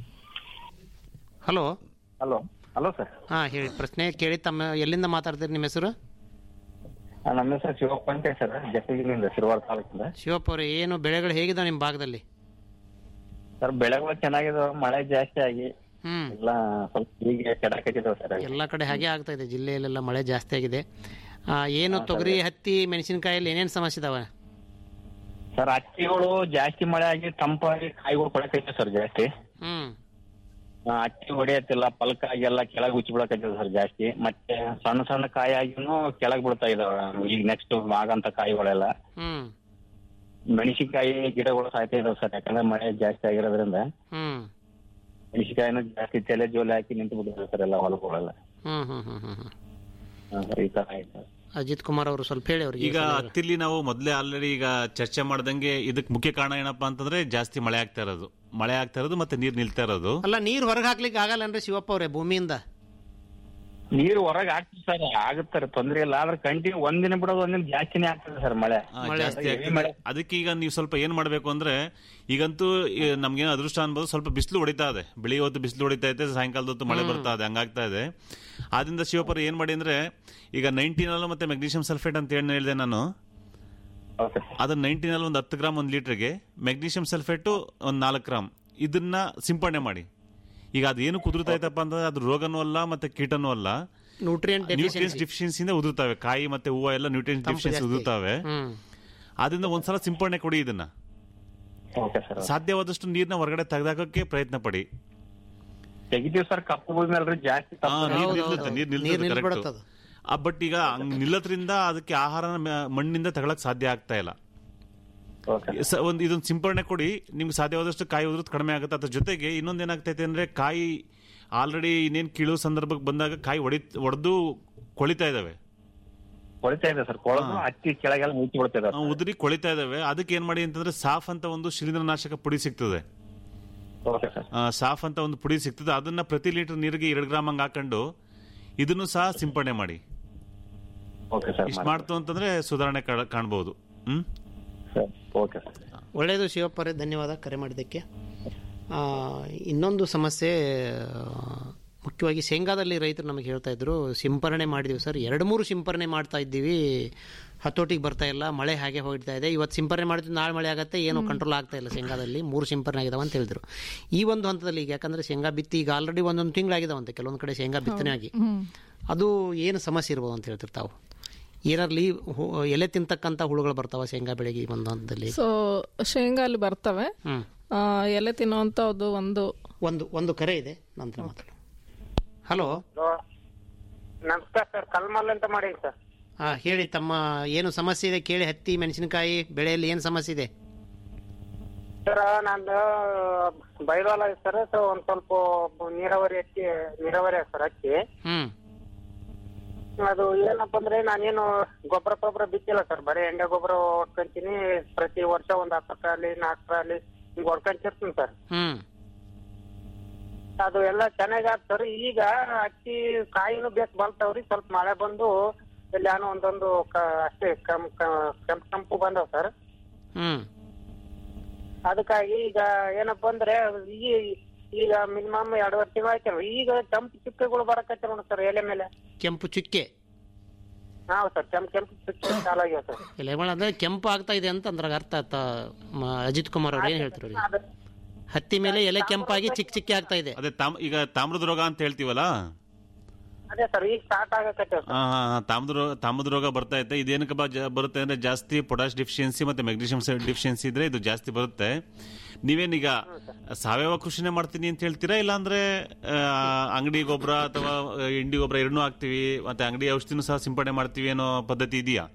ಹಲೋ ಹಲೋ ಹಲೋ ಸರ್ ಹಾ ಹೇಳಿ ಪ್ರಶ್ನೆ ಕೇಳಿ ತಮ್ಮ ಎಲ್ಲಿಂದ ಮಾತಾಡ್ತೀರಿ ನಿಮ್ಮ ಹೆಸರು ನಮ್ಮ ಹೆಸರು ಶಿವಪ್ಪ ಅಂತ ಸರ್ ಜಟಗಿರಿಯಿಂದ ಶಿರವಾರ ತಾಲೂಕಿಂದ ಶಿವಪ್ಪ ಅವರೇ ಏನು ಬೆಳೆಗಳು ಹೇಗಿದಾವೆ ನಿಮ್ಮ ಭಾಗದಲ್ಲಿ ಸರ್ ಬೆಳೆಗಳು ಚೆನ್ನಾಗಿದಾವ ಮಳೆ ಜಾಸ್ತಿ ಆಗಿ ಹ್ಮ್ ಎಲ್ಲ ಸ್ವಲ್ಪ ಹೀಗೆ ಕೆಡಕತ್ತಿದಾವ ಸರ್ ಎಲ್ಲ ಕಡೆ ಹಾಗೆ ಆಗ್ತಾ ಇದೆ ಜಿಲ್ಲೆಯಲ್ಲೆಲ್ಲ ಮಳೆ ಜಾಸ್ತಿ ಆಗಿದೆ ಆ, ಏನು ತೊಗರಿ ಹತ್ತಿ ಮೆಣಸಿನಕಾಯಲ್ಲಿ ಏನೇನು ಸಮಸ್ಯೆ ಇದಾವೆ ಸರ್ ಹತ್ತಿಗಳು ಜಾಸ್ತಿ ಮಳೆ ಆಗಿ ತಂಪಾಗಿ ಕಾಯಿಗಳು ಕೊಡಕೈತೆ ಸರ್ ಜಾಸ್ತಿ ಹ್ಮ್ ಆ, ಹತ್ತಿ ಹೊಡೆಯತ್ತಿಲ್ಲ ಪಲ್ಕ ಆಗಿ ಎಲ್ಲ ಕೆಳಗೆ ಉಚ್ಚಿ ಬಿಡಕೈತೆ ಸರ್ ಜಾಸ್ತಿ ಮತ್ತೆ ಸಣ್ಣ ಸಣ್ಣ ಕಾಯಿ ಆಗಿನೂ ಕೆಳಗೆ ಬಿಡ್ತಾ ಇದಾವ ಈಗ ನೆಕ್ಸ್ಟ್ ಆಗಂತ ಕಾಯಿಗಳೆಲ್ಲ ಹ್ಮ್ ಮೆಣಸಿನಕಾಯಿ ಗಿಡಗಳು ಸಾಯ್ತಾ ಇದಾವೆ ಸರ್ ಯಾಕಂದ್ರೆ ಮಳೆ ಜಾಸ್ತಿ ಆಗಿರೋದ್ರಿಂದ ಹ್ಮ್ ಮೆಣಸಿನಕಾಯಿನೂ ಜಾಸ್ತಿ ತಲೆ ಜೋಲಿ ಹಾಕಿ ನಿಂತು ಬಿಟ್ಟಿದೆ ಸರ್ ಎಲ್ಲ ಹೊಲಗಳೆಲ್ಲ ಹ್ಮ್ ಹ್ಮ್ ಹ್ಮ್ ಹ್ಮ್ ಹ್ಮ್ ಹಾ, ಸರ್ ಈ ತರ ಆಯ್ತು ಸರ್ ಅಜಿತ್ ಕುಮಾರ್ ಅವರು ಸ್ವಲ್ಪ ಹೇಳಿ ಅವ್ರಿಗೆ ಈಗ ಹತ್ತಿಲಿ ನಾವು ಮೊದಲೇ ಆಲ್ರೆಡಿ ಈಗ ಚರ್ಚೆ ಮಾಡ್ದಂಗೆ ಇದಕ್ಕೆ ಮುಖ್ಯ ಕಾರಣ ಏನಪ್ಪಾ ಅಂತಂದ್ರೆ ಜಾಸ್ತಿ ಮಳೆ ಆಗ್ತಾ ಇರೋದು ಮಳೆ ಆಗ್ತಾ ಇರೋದು ಮತ್ತೆ ನೀರ್ ನಿಲ್ತಾ ಇರೋದು ಅಲ್ಲ ನೀರು ಹೊರಗೆ ಹಾಕ್ಲಿಕ್ಕೆ ಆಗಲ್ಲ ಅಂದ್ರೆ ಶಿವಪ್ಪ ಅವರೇ ಭೂಮಿಯಿಂದ ನೀರು ಹೊರಗೆ ಹಾಕ್ತೀವಿ ಸರ್ ಆಗುತ್ತಾರೆ ತೊಂದ್ರೆ ಇಲ್ಲ ಆದ್ರೆ ಕಂಟಿನ್ಯೂ ಒಂದಿನ ಬಿಡೋದು ಒಂದಿನ ಜಾಸ್ತಿನೇ ಆಗ್ತದೆ ಸರ್ ಮಳೆ ಆ, ಜಾಸ್ತಿ ಆಗ್ತದೆ ಅದಕ್ಕೆ ಈಗ ನೀವು ಸ್ವಲ್ಪ ಏನ್ ಮಾಡ್ಬೇಕು ಅಂದ್ರೆ ಈಗಂತೂ ಈ ನಮ್ಗೇನು ಅದೃಷ್ಟ ಅನ್ಬೋದು ಸ್ವಲ್ಪ ಬಿಸಿಲು ಹೊಡಿತಾ ಇದೆ ಬೆಳಿಗ್ಗೆ ಹೊತ್ತು ಬಿಸಿಲು ಹೊಡಿತಾ ಇದೆ ಸಾಯಂಕಾಲದ ಹೊತ್ತು ಮಳೆ ಬರ್ತಾ ಇದೆ ಹಂಗಾಗ್ತಾ ಇದೆ ಆದ್ರಿಂದ ಶಿವಪುರ ಏನ್ ಮಾಡಿ ಅಂದ್ರೆ ಈಗ ನೈನ್ಟೀನಲ್ಲೂ ಮತ್ತೆ ಮೆಗ್ನೀಷಿಯಂ ಸಲ್ಫೇಟ್ ಅಂತ ಹೇಳಿ ಹೇಳಿದೆ ನಾನು ಅದನ್ನ ನೈನ್ಟೀನಲ್ಲಿ ಒಂದು ಹತ್ತು ಗ್ರಾಮ್ ಒಂದು ಲೀಟರ್ಗೆ ಮೆಗ್ನೀಷಿಯಂ ಸಲ್ಫೇಟು ಒಂದು ನಾಲ್ಕು ಗ್ರಾಮ್ ಇದನ್ನ ಸಿಂಪಡಣೆ ಮಾಡಿ ಈಗ ಅದೇನು ಕುದುರ್ತಾ ಐತಪ್ಪ ಅಂತಂದ್ರೆ ಅದು ರೋಗನೂ ಅಲ್ಲ ಮತ್ತೆ ಕೀಟನೂ ಅಲ್ಲ ನ್ಯೂಟ್ರಿಯೆಂಟ್ ನ್ಯೂಟ್ರಿಯನ್ಸ್ ಡಿಫಿಷಿಯನ್ಸಿಯಿಂದ ಉದುರ್ತಾವೆ ಕಾಯಿ ಮತ್ತೆ ಹೂವು ಎಲ್ಲ ನ್ಯೂಟ್ರಿಯನ್ಸ್ ತಂಪು ಡಿಫಿಷಿಯನ್ಸಿ ಜಾಸ್ತಿ. ಉದುರ್ತಾವೆ ಹ್ಮ್. ಆದ್ರಿಂದ ಒಂದ್ಸಲ ಸಿಂಪಡಣೆ ಕೊಡಿ ಇದನ್ನ ಸಾಧ್ಯವಾದಷ್ಟು ನೀರ್ನ ಹೊರಗಡೆ ತೆಗೆದಾಕಕ್ಕೆ ಪ್ರಯತ್ನ ಪಡಿ ತೆಗಿತೀವಿ ಸರ್ ಕಪ್ಪು ಭೂಮಿ ಅಲ್ರಿ ಜಾಸ್ತಿ ಆ, ತಪ್ಪು ನೀರ್ ಹೌದು, ನಿಲ್ಲುತ್ತೆ, ಹೌದು. ನೀರ್ ನೀರ್ ನಿಲ್ತದೆ ನಿಲ್ಬಿಡುತ್ತೆ correct. ಆ, ಬಟ್ ಈಗ ಹಂಗ್ ನಿಲ್ಲದ್ರಿಂದ ಅದಕ್ಕೆ ಆಹಾರನ ಮ- ಮಣ್ಣಿಂದ ತಗೊಳಕ್ ಸಾಧ್ಯ ಆಗ್ತಾ ಇಲ್ಲ ಸ- ಒಂದ್ ಇದೊಂದು ಸಿಂಪರಣೆ ಕೊಡಿ ನಿಮ್ಗೆ ಸಾಧ್ಯವಾದಷ್ಟು ಕಾಯಿ ಉದುರೋದು ಕಡಿಮೆ ಆಗುತ್ತೆ ಅದ್ರ ಜೊತೆಗೆ ಇನ್ನೊಂದ್ ಏನಾಗ್ತೈತೆ ಅಂದ್ರೆ ಕಾಯಿ ಆಲ್ರೆಡಿ ಇನ್ನೇನ್ ಕೀಳು ಸಂದರ್ಭಕ್ಕೆ ಬಂದಾಗ ಕಾಯಿ ಒಡಿ ಒಡೆದು ಕೊಳಿತಾ ಇದಾವೆ ಕೊಳಿತಾ ಇದೆ ಸರ್ ಕೊಳದು ಹತ್ತಿ ಕೆಳಗೆಲ್ಲ ಮುಚ್ಚಿ ಬಿಡ್ತದೆ ಆ, ಉದುರಿ ಕೊಳಿತಾ ಇದಾವೆ ಅದಕ್ಕೆ ಏನ್ ಮಾಡಿ ಅಂತಂದ್ರೆ ಸಾಫ್ ಅಂತ ಒಂದು ಶಿಲೀಂಧ್ರನಾಶಕ ಪುಡಿ ಸಿಗ್ತದೆ ಓಕೆ ಸರ್ ಆ, ಸಾಫ್ ಅಂತ ಒಂದು ಪುಡಿ ಸಿಗ್ತದೆ ಅದನ್ನ ಪ್ರತಿ ಲೀಟರ್ ನೀರಿಗೆ ಎರಡು ಗ್ರಾಮ್ ಹಂಗ್ ಹಾಕೊಂಡು ಇದನ್ನು ಸಹ ಸಿಂಪಡಣೆ ಮಾಡಿ ಓಕೆ ಸರ್ ಇಷ್ಟು ಮಾಡ್ತು ಅಂತಂದ್ರೆ ಸುಧಾರಣೆ ಕಾಣ- ಕಾಣ್ಬೋದು ಹ್ಮ್ ಓಕೆ ಒಳ್ಳೆಯದು ಶಿವಪ್ಪರೇ ಧನ್ಯವಾದ ಕರೆ ಮಾಡಿದ್ದಕ್ಕೆ ಆ, ಇನ್ನೊಂದು ಸಮಸ್ಯೆ ಆ, ಮುಖ್ಯವಾಗಿ ಶೇಂಗಾದಲ್ಲಿ ರೈತರು ನಮಗೆ ಹೇಳ್ತಾ ಇದ್ರು ಸಿಂಪರಣೆ ಮಾಡಿದೀವಿ ಸರ್ ಎರಡು ಮೂರು ಸಿಂಪರಣೆ ಮಾಡ್ತಾ ಇದ್ದೀವಿ ಹತೋಟಿಗೆ ಬರ್ತಾ ಇಲ್ಲ ಮಳೆ ಹಾಗೆ ಹೋಗ್ತಾ ಇದೆ ಇವತ್ತು ಸಿಂಪರಣೆ ಮಾಡಿದ್ರೆ ನಾಳೆ ಮಳೆ ಆಗುತ್ತೆ ಏನು ಕಂಟ್ರೋಲ್ ಆಗ್ತಾ ಇಲ್ಲ ಶೇಂಗಾದಲ್ಲಿ ಮೂರು ಸಿಂಪರಣೆ ಆಗಿದಾವೆ ಅಂತ ಹೇಳಿದ್ರು ಈ ಒಂದು ಹಂತದಲ್ಲಿ ಈಗ ಯಾಕಂದ್ರೆ ಶೇಂಗಾ ಬಿತ್ತಿ ಈಗ ಆಲ್ರೆಡಿ ಒಂದೊಂದು ತಿಂಗಳಾಗಿದಾವಂತೆ ಕೆಲವೊಂದು ಕಡೆ ಶೇಂಗಾ ಬಿತ್ತನೆ ಆಗಿ ಅದು ಏನು ಸಮಸ್ಯೆ ಇರ್ಬೋದು ಅಂತ ಹೇಳ್ತಿರ್ತಾವೆ ತಾವು ಏನಾರ್ಲಿ ಹು- ಎಲೆ ತಿಂತಕ್ಕಂಥ ಹುಳುಗಳು ಬರ್ತಾವ ಶೇಂಗಾ ಬೆಳೆಗೆ ಈ ಒಂದು ಹಂತದಲ್ಲಿ ಸೊ ಶೇಂಗಾ ಅಲ್ಲಿ ಬರ್ತವೆ ಹ್ಮ್. ಆ, ಎಲೆ ತಿನ್ನುವಂಥದ್ದು ಒಂದು ಒಂದು ಒಂದು ಕರೆ ಇದೆ ನಂತರ ಮಾತಾಡೋಣ ಹಲೋ ನಮಸ್ಕಾರ ಸರ್ ಕಲ್ಮಲ್ ಅಂತ ಮಾಡಿ ಸರ್ ಹಾ ಹೇಳಿ ತಮ್ಮ ಏನು ಸಮಸ್ಯೆ ಇದೆ ಕೇಳಿ ಹತ್ತಿ ಮೆಣಸಿನಕಾಯಿ ಬೆಳೆಯಲ್ಲಿ ಏನು ಸಮಸ್ಯೆ ಇದೆ ಸರ್ ನಂದು ಬೈಲೊಲ ಸರ್ ಸೊ ಒಂದ್ ಸ್ವಲ್ಪ ನೀರಾವರಿ ಹಚ್ಚಿ ನೀರಾವರಿ ಸರ್ ಹಚ್ಚಿ ಹ್ಮ್ ಅದು ಏನಪ್ಪ ಅಂದ್ರೆ ನಾನೇನು ಗೊಬ್ಬರ ಗೊಬ್ಬರ ಬಿತ್ತಿಲ್ಲ ಸರ್ ಬರೀ ಎಂಡೆ ಗೊಬ್ಬರ ಹೊಡ್ಕೊಂತೀನಿ ಪ್ರತಿ ವರ್ಷ ಒಂದ್ ಹತ್ತರಲ್ಲಿ ನಾಲ್ಕರಲ್ಲಿ ಹಿಂಗ್ ಹೊಡ್ಕೊಂತಿರ್ತೀನಿ ಸರ್ ಹ್ಮ್ ಅದು ಎಲ್ಲ ಚೆನ್ನಾಗಿ ಆತ್ ಸರ್ ಈಗ ಹತ್ತಿ ಕಾಯಿನೂ ಬೇಕು ಬಲ್ತಾವ್ರಿ ಸ್ವಲ್ಪ ಮಳೆ ಬಂದು ಇಲ್ಲಿ ಏನೋ ಒಂದೊಂದು ಕ- ಅಷ್ಟೇ ಕಂ ಕೆಂಪು ಕೆಂಪು ಬಂದವ್ ಸರ್ ಹ್ಮ್ ಅದಕ್ಕಾಗಿ ಈಗ ಏನಪ್ಪಾ ಅಂದ್ರೆ ಈ ಈಗ ಮಿನಿಮಮ್ ಎರಡುವರೆ ತಿಂಗಳು ಆಯ್ತಲ್ಲ ಈಗ ಕೆಂಪು ಚುಕ್ಕೆಗಳು ಬರಕತ್ತೆ ನೋಡಿ ಸರ್ ಎಲೆ ಮೇಲೆ ಕೆಂಪು ಚುಕ್ಕೆ ಹಾ ಸರ್ ಕೆಂಪು ಕೆಂಪು ಚುಕ್ಕೆ ಚಾಲಾಗ್ಯಾವ ಸರ್ ಎಲೆಗಳು ಅಂದ್ರೆ ಕೆಂಪು ಆಗ್ತಾ ಇದೆ ಅಂತ ಅದ್ರಾಗ ಅರ್ಥ ಆತ ಮ- ಅಜಿತ್ ಕುಮಾರ್ ಅವ್ರು ಏನ್ ಹೇಳ್ತಾರೆ ಅವ್ರಿಗೆ? ಹತ್ತಿ ಮೇಲೆ ಎಲೆ ಕೆಂಪಾಗಿ ಚಿಕ್ಕ ಚಿಕ್ಕ ಆಗ್ತಾ ಇದೆ ಅದೇ ತಾಮ್ ಈಗ ತಾಮ್ರದ ರೋಗ ಅಂತ ಹೇಳ್ತೀವಲ್ಲ ಅದೇ ಸರ್ ಈಗ ಸ್ಟಾರ್ಟ್ ಆಗಕತ್ತೆ ಆ, ಆ, ಆ, ತಾಮ್ರದ ರೋಗ ತಾಮ್ರದ ರೋಗ ಬರ್ತಾ ಇದೆ ಇದೇನಕ್ಕೆ ಬ- ಜ- ಬರುತ್ತೆ ಅಂದ್ರೆ ಜಾಸ್ತಿ ಪೊಟ್ಯಾಶ್ ಡಿಫಿಷಿಯನ್ಸಿ ಮತ್ತೆ ಮೆಗ್ನೀಷಿಯಂ ಡಿಫಿಷಿಯನ್ಸಿ ಇದ್ರೆ ಇದು ಜಾಸ್ತಿ ಬರುತ್ತೆ ನೀವೇನೀಗ ಸಾವಯವ ಕೃಷಿನೇ ಮಾಡ್ತೀನಿ ಅಂತ ಹೇಳ್ತೀರಾ ಇಲ್ಲ ಅಂದ್ರೆ ಆ, ಅಂಗಡಿ ಗೊಬ್ಬರ ಅಥವಾ ಆ, ಇಂಡಿ ಗೊಬ್ಬರ ಎರಡನ್ನೂ ಹಾಕ್ತಿವಿ ಮತ್ತೆ ಅಂಗಡಿ ಔಷಧಿನೂ ಸಹ ಸಿಂಪಡಣೆ ಮಾಡ್ತೀವಿ ಅನ್ನೋ ಪದ್ಧತಿ ಇದೆಯಾ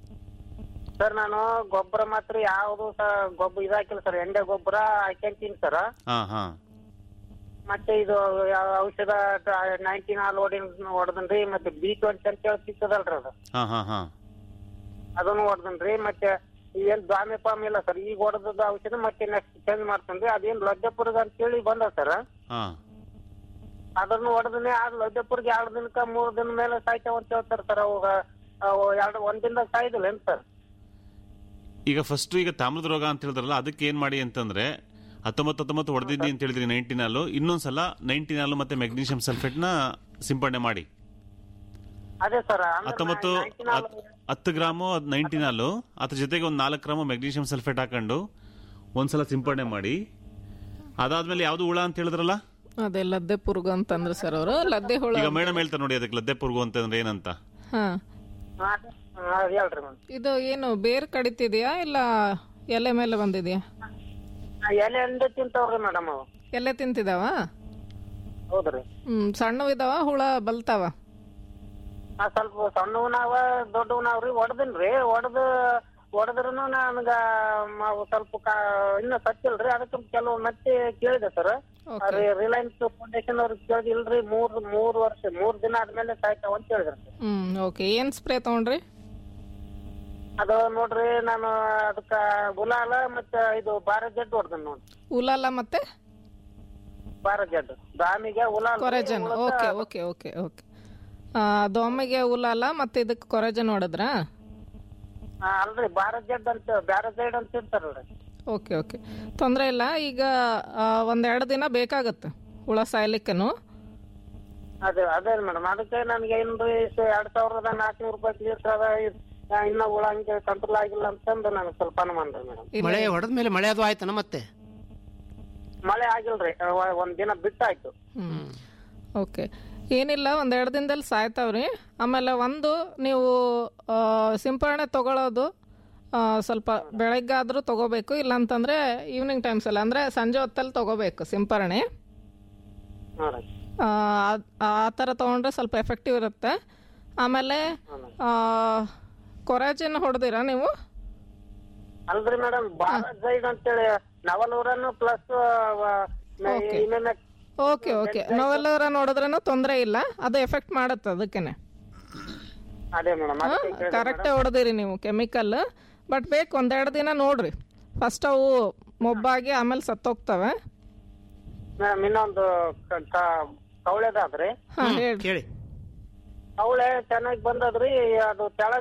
ಸರ್ ನಾನು ಗೊಬ್ಬರ ಮಾತ್ರ ಯಾವ್ದು ಸಹ ಗೊಬ್ಬರ ಇದಾಕಿಲ್ಲ ಸರ್ ಎಂಡೆ ಗೊಬ್ಬರ ಹಾಕ್ಯಂತೀನಿ ಸರ್ ಹಾ ಹಾ ಮತ್ತೆ ಇದು ಯಾವ ಔಷಧ ನೈನ್ಟೀನ್ ಹಾಲ್ ಹೊಡಿ ಹೊಡೆದನ್ರಿ ಮತ್ತೆ ಬಿ ಟ್ವೆಂಟಿ ಅಂತ ಹೇಳಿ ಸಿಕ್ಕದಲ್ರಿ ಅದು ಹಾ ಹಾ ಹಾ ಅದನ್ನು ಹೊಡೆದನ್ರಿ ಮತ್ತೆ ಏನ್ ದ್ವಾಮಿ ಪಾಮ್ ಇಲ್ಲ ಸರ್ ಈಗ ಹೊಡೆದ ಔಷಧ ಮತ್ತೆ ನೆಕ್ಸ್ಟ್ ಚೇಂಜ್ ಮಾಡ್ತೇನ್ರಿ ಅದೇನ್ ಲಜ್ಜಪುರ್ಗ ಅಂತೇಳಿ ಬಂದ ಸರ್ ಹಾ ಅದನ್ನು ಹೊಡೆದನೆ ಆ ಲಜ್ಜಪುರ್ಗೆ ಎರಡು ದಿನಕ್ಕ ಮೂರ್ ದಿನ ಮೇಲೆ ಸಾಯ್ತಾವ ಅಂತ ಹೇಳ್ತಾರ ಸರ್ ಅವಾಗ ಅವು ಎರಡು ಒಂದ್ ದಿನದಾಗ ಸಾಯ್ದಿಲ್ಲ ಏನ್ ಸರ್ ಈಗ ಫಸ್ಟ್ ಈಗ ತಾಮ್ರದ ರೋಗ ಅಂತ ಹೇಳಿದ್ರಲ್ಲ ಅದಕ್ಕೆ ಏನ್ ಮಾಡಿ ಅಂತಂದ್ರೆ ಹತ್ತೊಂಬತ್ತು ಹತ್ತೊಂಬತ್ತು ಹೊಡೆದಿದ್ದಿ ಅಂತ ಹೇಳಿದ್ರಿ ನೈನ್ಟೀನಲ್ಲು ಇನ್ನೊಂದ್ಸಲ ನೈನ್ಟೀನಲ್ಲು ಮತ್ತೆ ಮೆಗ್ನೀಷಿಯಂ ಸಲ್ಫೇಟ್ ನ ಸಿಂಪಡಣೆ ಮಾಡಿ ಅದೇ ಸರ್ ಹತ್ತೊಂಬತ್ತು ಹತ್- ಹತ್ತು ಗ್ರಾಮು ನೈನ್ಟೀನಲ್ಲು ಅದ್ರ ಜೊತೆಗೆ ಒಂದು ನಾಲ್ಕು ಗ್ರಾಮು ಮೆಗ್ನೀಷಿಯಂ ಸಲ್ಫೇಟ್ ಹಾಕೊಂಡು ಒಂದ್ಸಲ ಸಿಂಪಡಣೆ ಮಾಡಿ ಅದಾದ್ಮೇಲೆ ಯಾವ್ದು ಹುಳ ಅಂತ ಹೇಳಿದ್ರಲ್ಲ ಅದೇ ಲದ್ದೆ ಪುರ್ಗ ಅಂತಂದ್ರೆ ಸರ್ ಅವರು ಲದ್ದೆ ಹುಳ ಈಗ ಮೇಡಮ್ ಹೇಳ್ತಾರೆ ನೋಡಿ ಅದಕ್ಕೆ ಲದ್ದೆ ಪುರ್ಗು ಅಂತಂದ್ರೆ ಏನಂತ ಹಾ ಹೇಳ್ರಿ ಮ್ಯಾಮ್ ಇದು ಏನು ಬೇರ್ ಕಡಿತಿದ್ಯಾ ಇಲ್ಲ ಎಲೆ ಮೇಲೆ ಬಂದಿದ್ಯಾ ಎಲೆ ಎಂದೇ ತಿಂತಾವ್ರಿ ಮೇಡಮ್ ಅವು ಎಲೆ ತಿಂತಿದಾವ ಹೌದ್ರಿ ಹ್ಮ್ ಸಣ್ಣವಿದಾವ ಹುಳ ಬಲ್ತಾವ ಆ ಸ್ವಲ್ಪ ಸಣ್ಣವು ನಾವ ದೊಡ್ಡವು ನಾವ್ರಿ ಹೊಡೆದಿನ್ರಿ ಹೊಡೆದು ಹೊಡೆದ್ರುನು ನನ್ಗ ಮ- ಸ್ವಲ್ಪ ಕಾ- ಇನ್ನ ಸತ್ತಿಲ್ರಿ ಅದಕ್ಕೆ ಕೆಲವು ಮತ್ತೆ ಕೇಳಿದೆ ಸರ್ ರಿಲಯನ್ಸ್ ಫೌಂಡೇಶನ್ ಅವ್ರಿಗೆ ಕೇಳಿದೆ ಇಲ್ರಿ ಮೂರ್ ಮೂರ್ ವರ್ಷ ಮೂರ್ ದಿನ ಆದ್ಮೇಲೆ ಸಾಯ್ತಾವ ಅಂತ ಹೇಳಿದ್ರು ಹ್ಮ್ ಓಕೆ ಏನ್ ಸ್ಪ್ರೇ ತಗೊಂಡ್ರಿ ಅದು ನೋಡ್ರಿ ನಾನು ಅದಕ್ಕ ಗುಲಾಲ ಮತ್ತೆ ಇದು ಭಾರತ್ ಜಡ್ ಹೊಡ್ದನ್ ನೋಡ್ರಿ ಉಲಾಲ ಮತ್ತೆ ಭಾರತ್ ಜಡ್ ದಾಮಿಗೆ ಉಲಾಲ ಕೊರೆಜನ್ ಓಕೆ ಓಕೆ ಓಕೆ ಓಕೆ ಆ, ದೋಮೆಗೆ ಹುಲ್ಲಲ್ಲ ಮತ್ತೆ ಇದಕ್ಕೆ ಕೊರಜನ್ ಹೊಡೆದ್ರಾ ಆ, ಅಲ್ರಿ ಭಾರತ್ ಜಡ್ ಅಂತ ಬ್ಯಾರೆ ಸೈಡ್ ಅಂತ ಇರ್ತಾರಲ್ರಿ ಓಕೆ ಓಕೆ ತೊಂದರೆ ಇಲ್ಲ ಈಗ ಆ, ಒಂದೆರಡು ದಿನ ಬೇಕಾಗತ್ತೆ ಹುಳ ಸಾಯ್ಲಿಕ್ಕೇನು ಅದೇ ಅದೇ ಮೇಡಮ್ ಅದಕ್ಕೆ ನನಗೆ ಏನ್ರಿ ಸ- ಎರಡ್ ಸಾವಿರದ ನಾಲ್ಕನೂರು ರೂಪಾಯಿ ಲೀಟರ್ ಅದ ಇದ್- ಆ, ಇನ್ನ ಹುಳ ಹಂಗೆ ಕಂಟ್ರೋಲ್ ಆಗಿಲ್ಲ ಅಂತಂದು ನನಗೆ ಸ್ವಲ್ಪ ಅನುಮಾನ ರೀ ಮೇಡಮ್ ಮಳೆ ಹೊಡೆದ ಮೇಲೆ ಮಳೆ ಅದು ಆಯ್ತನ ಮತ್ತೆ ಮಳೆ ಆಗಿಲ್ರಿ ಆ, ವ- ಒಂದ್ ದಿನ ಬಿಟ್ಟಾಯ್ತು ಹ್ಮ್ ಓಕೆ ಏನಿಲ್ಲ ಒಂದೆರಡು ದಿನದಲ್ಲಿ ಸಾಯ್ತಾವ್ರಿ ಆಮೇಲೆ ಒಂದು ನೀವು ಆ, ಸಿಂಪರಣೆ ತಗೊಳ್ಳೋದು ಆ, ಸ್ವಲ್ಪ ಬೆಳಗ್ಗಾದ್ರೂ ತಗೋಬೇಕು ಇಲ್ಲಾಂತಂದ್ರೆ ಈವ್ನಿಂಗ್ ಟೈಮ್ಸಲ್ಲಿ ಅಂದರೆ ಸಂಜೆ ಹೊತ್ತಲ್ಲಿ ತಗೋಬೇಕು ಸಿಂಪರಣೆ ಹಾ ರೀ ಆ, ಆ- ಆ ಥರ ತೊಗೊಂಡ್ರೆ ಸ್ವಲ್ಪ ಎಫೆಕ್ಟಿವ್ ಇರುತ್ತೆ ಆಮೇಲೆ ಕೊರಾಜಿನ್ ಹೊಡೆದಿರಾ ನೀವು ಅಲ್ರಿ ಮೇಡಮ್ ಭಾರತ್ ಸೈಡ್ ಅಂತೇಳಿ ನವಲೂರನ್ನು ಪ್ಲಸ್ ಇನ್ನೊಮ್ಮೆ ಓಕೆ ಓಕೆ ನಾವೆಲ್ಲರ ನೋಡಿದ್ರೂ ತೊಂದರೆ ಇಲ್ಲ ಅದು ಎಫೆಕ್ಟ್ ಮಾಡುತ್ತೆ ಅದಕ್ಕೇನೆ ಅದೇ ಮೇಡಮ್ ಕರೆಕ್ಟೇ ಹೊಡೆದಿರಿ ನೀವು ಕೆಮಿಕಲ್ ಬಟ್ ಬೇಕು ಒಂದೆರಡು ದಿನ ನೋಡ್ರಿ ಫಸ್ಟ್ ಅವು ಮೊಬ್ಬಾಗಿ ಆಮೇಲೆ ಸತ್ತೋಗ್ತವೆ ಮೇಡಮ್ ಇನ್ನೊಂದು ಕ- ಕ- ಕವಳೆದಾದ್ರಿ ಹಾಂ ಹೇಳಿ ಕೇಳಿ ಕವಳೆ ಚೆನ್ನಾಗಿ ಬಂದದ್ರಿ ಅದು ತೆಳಗ್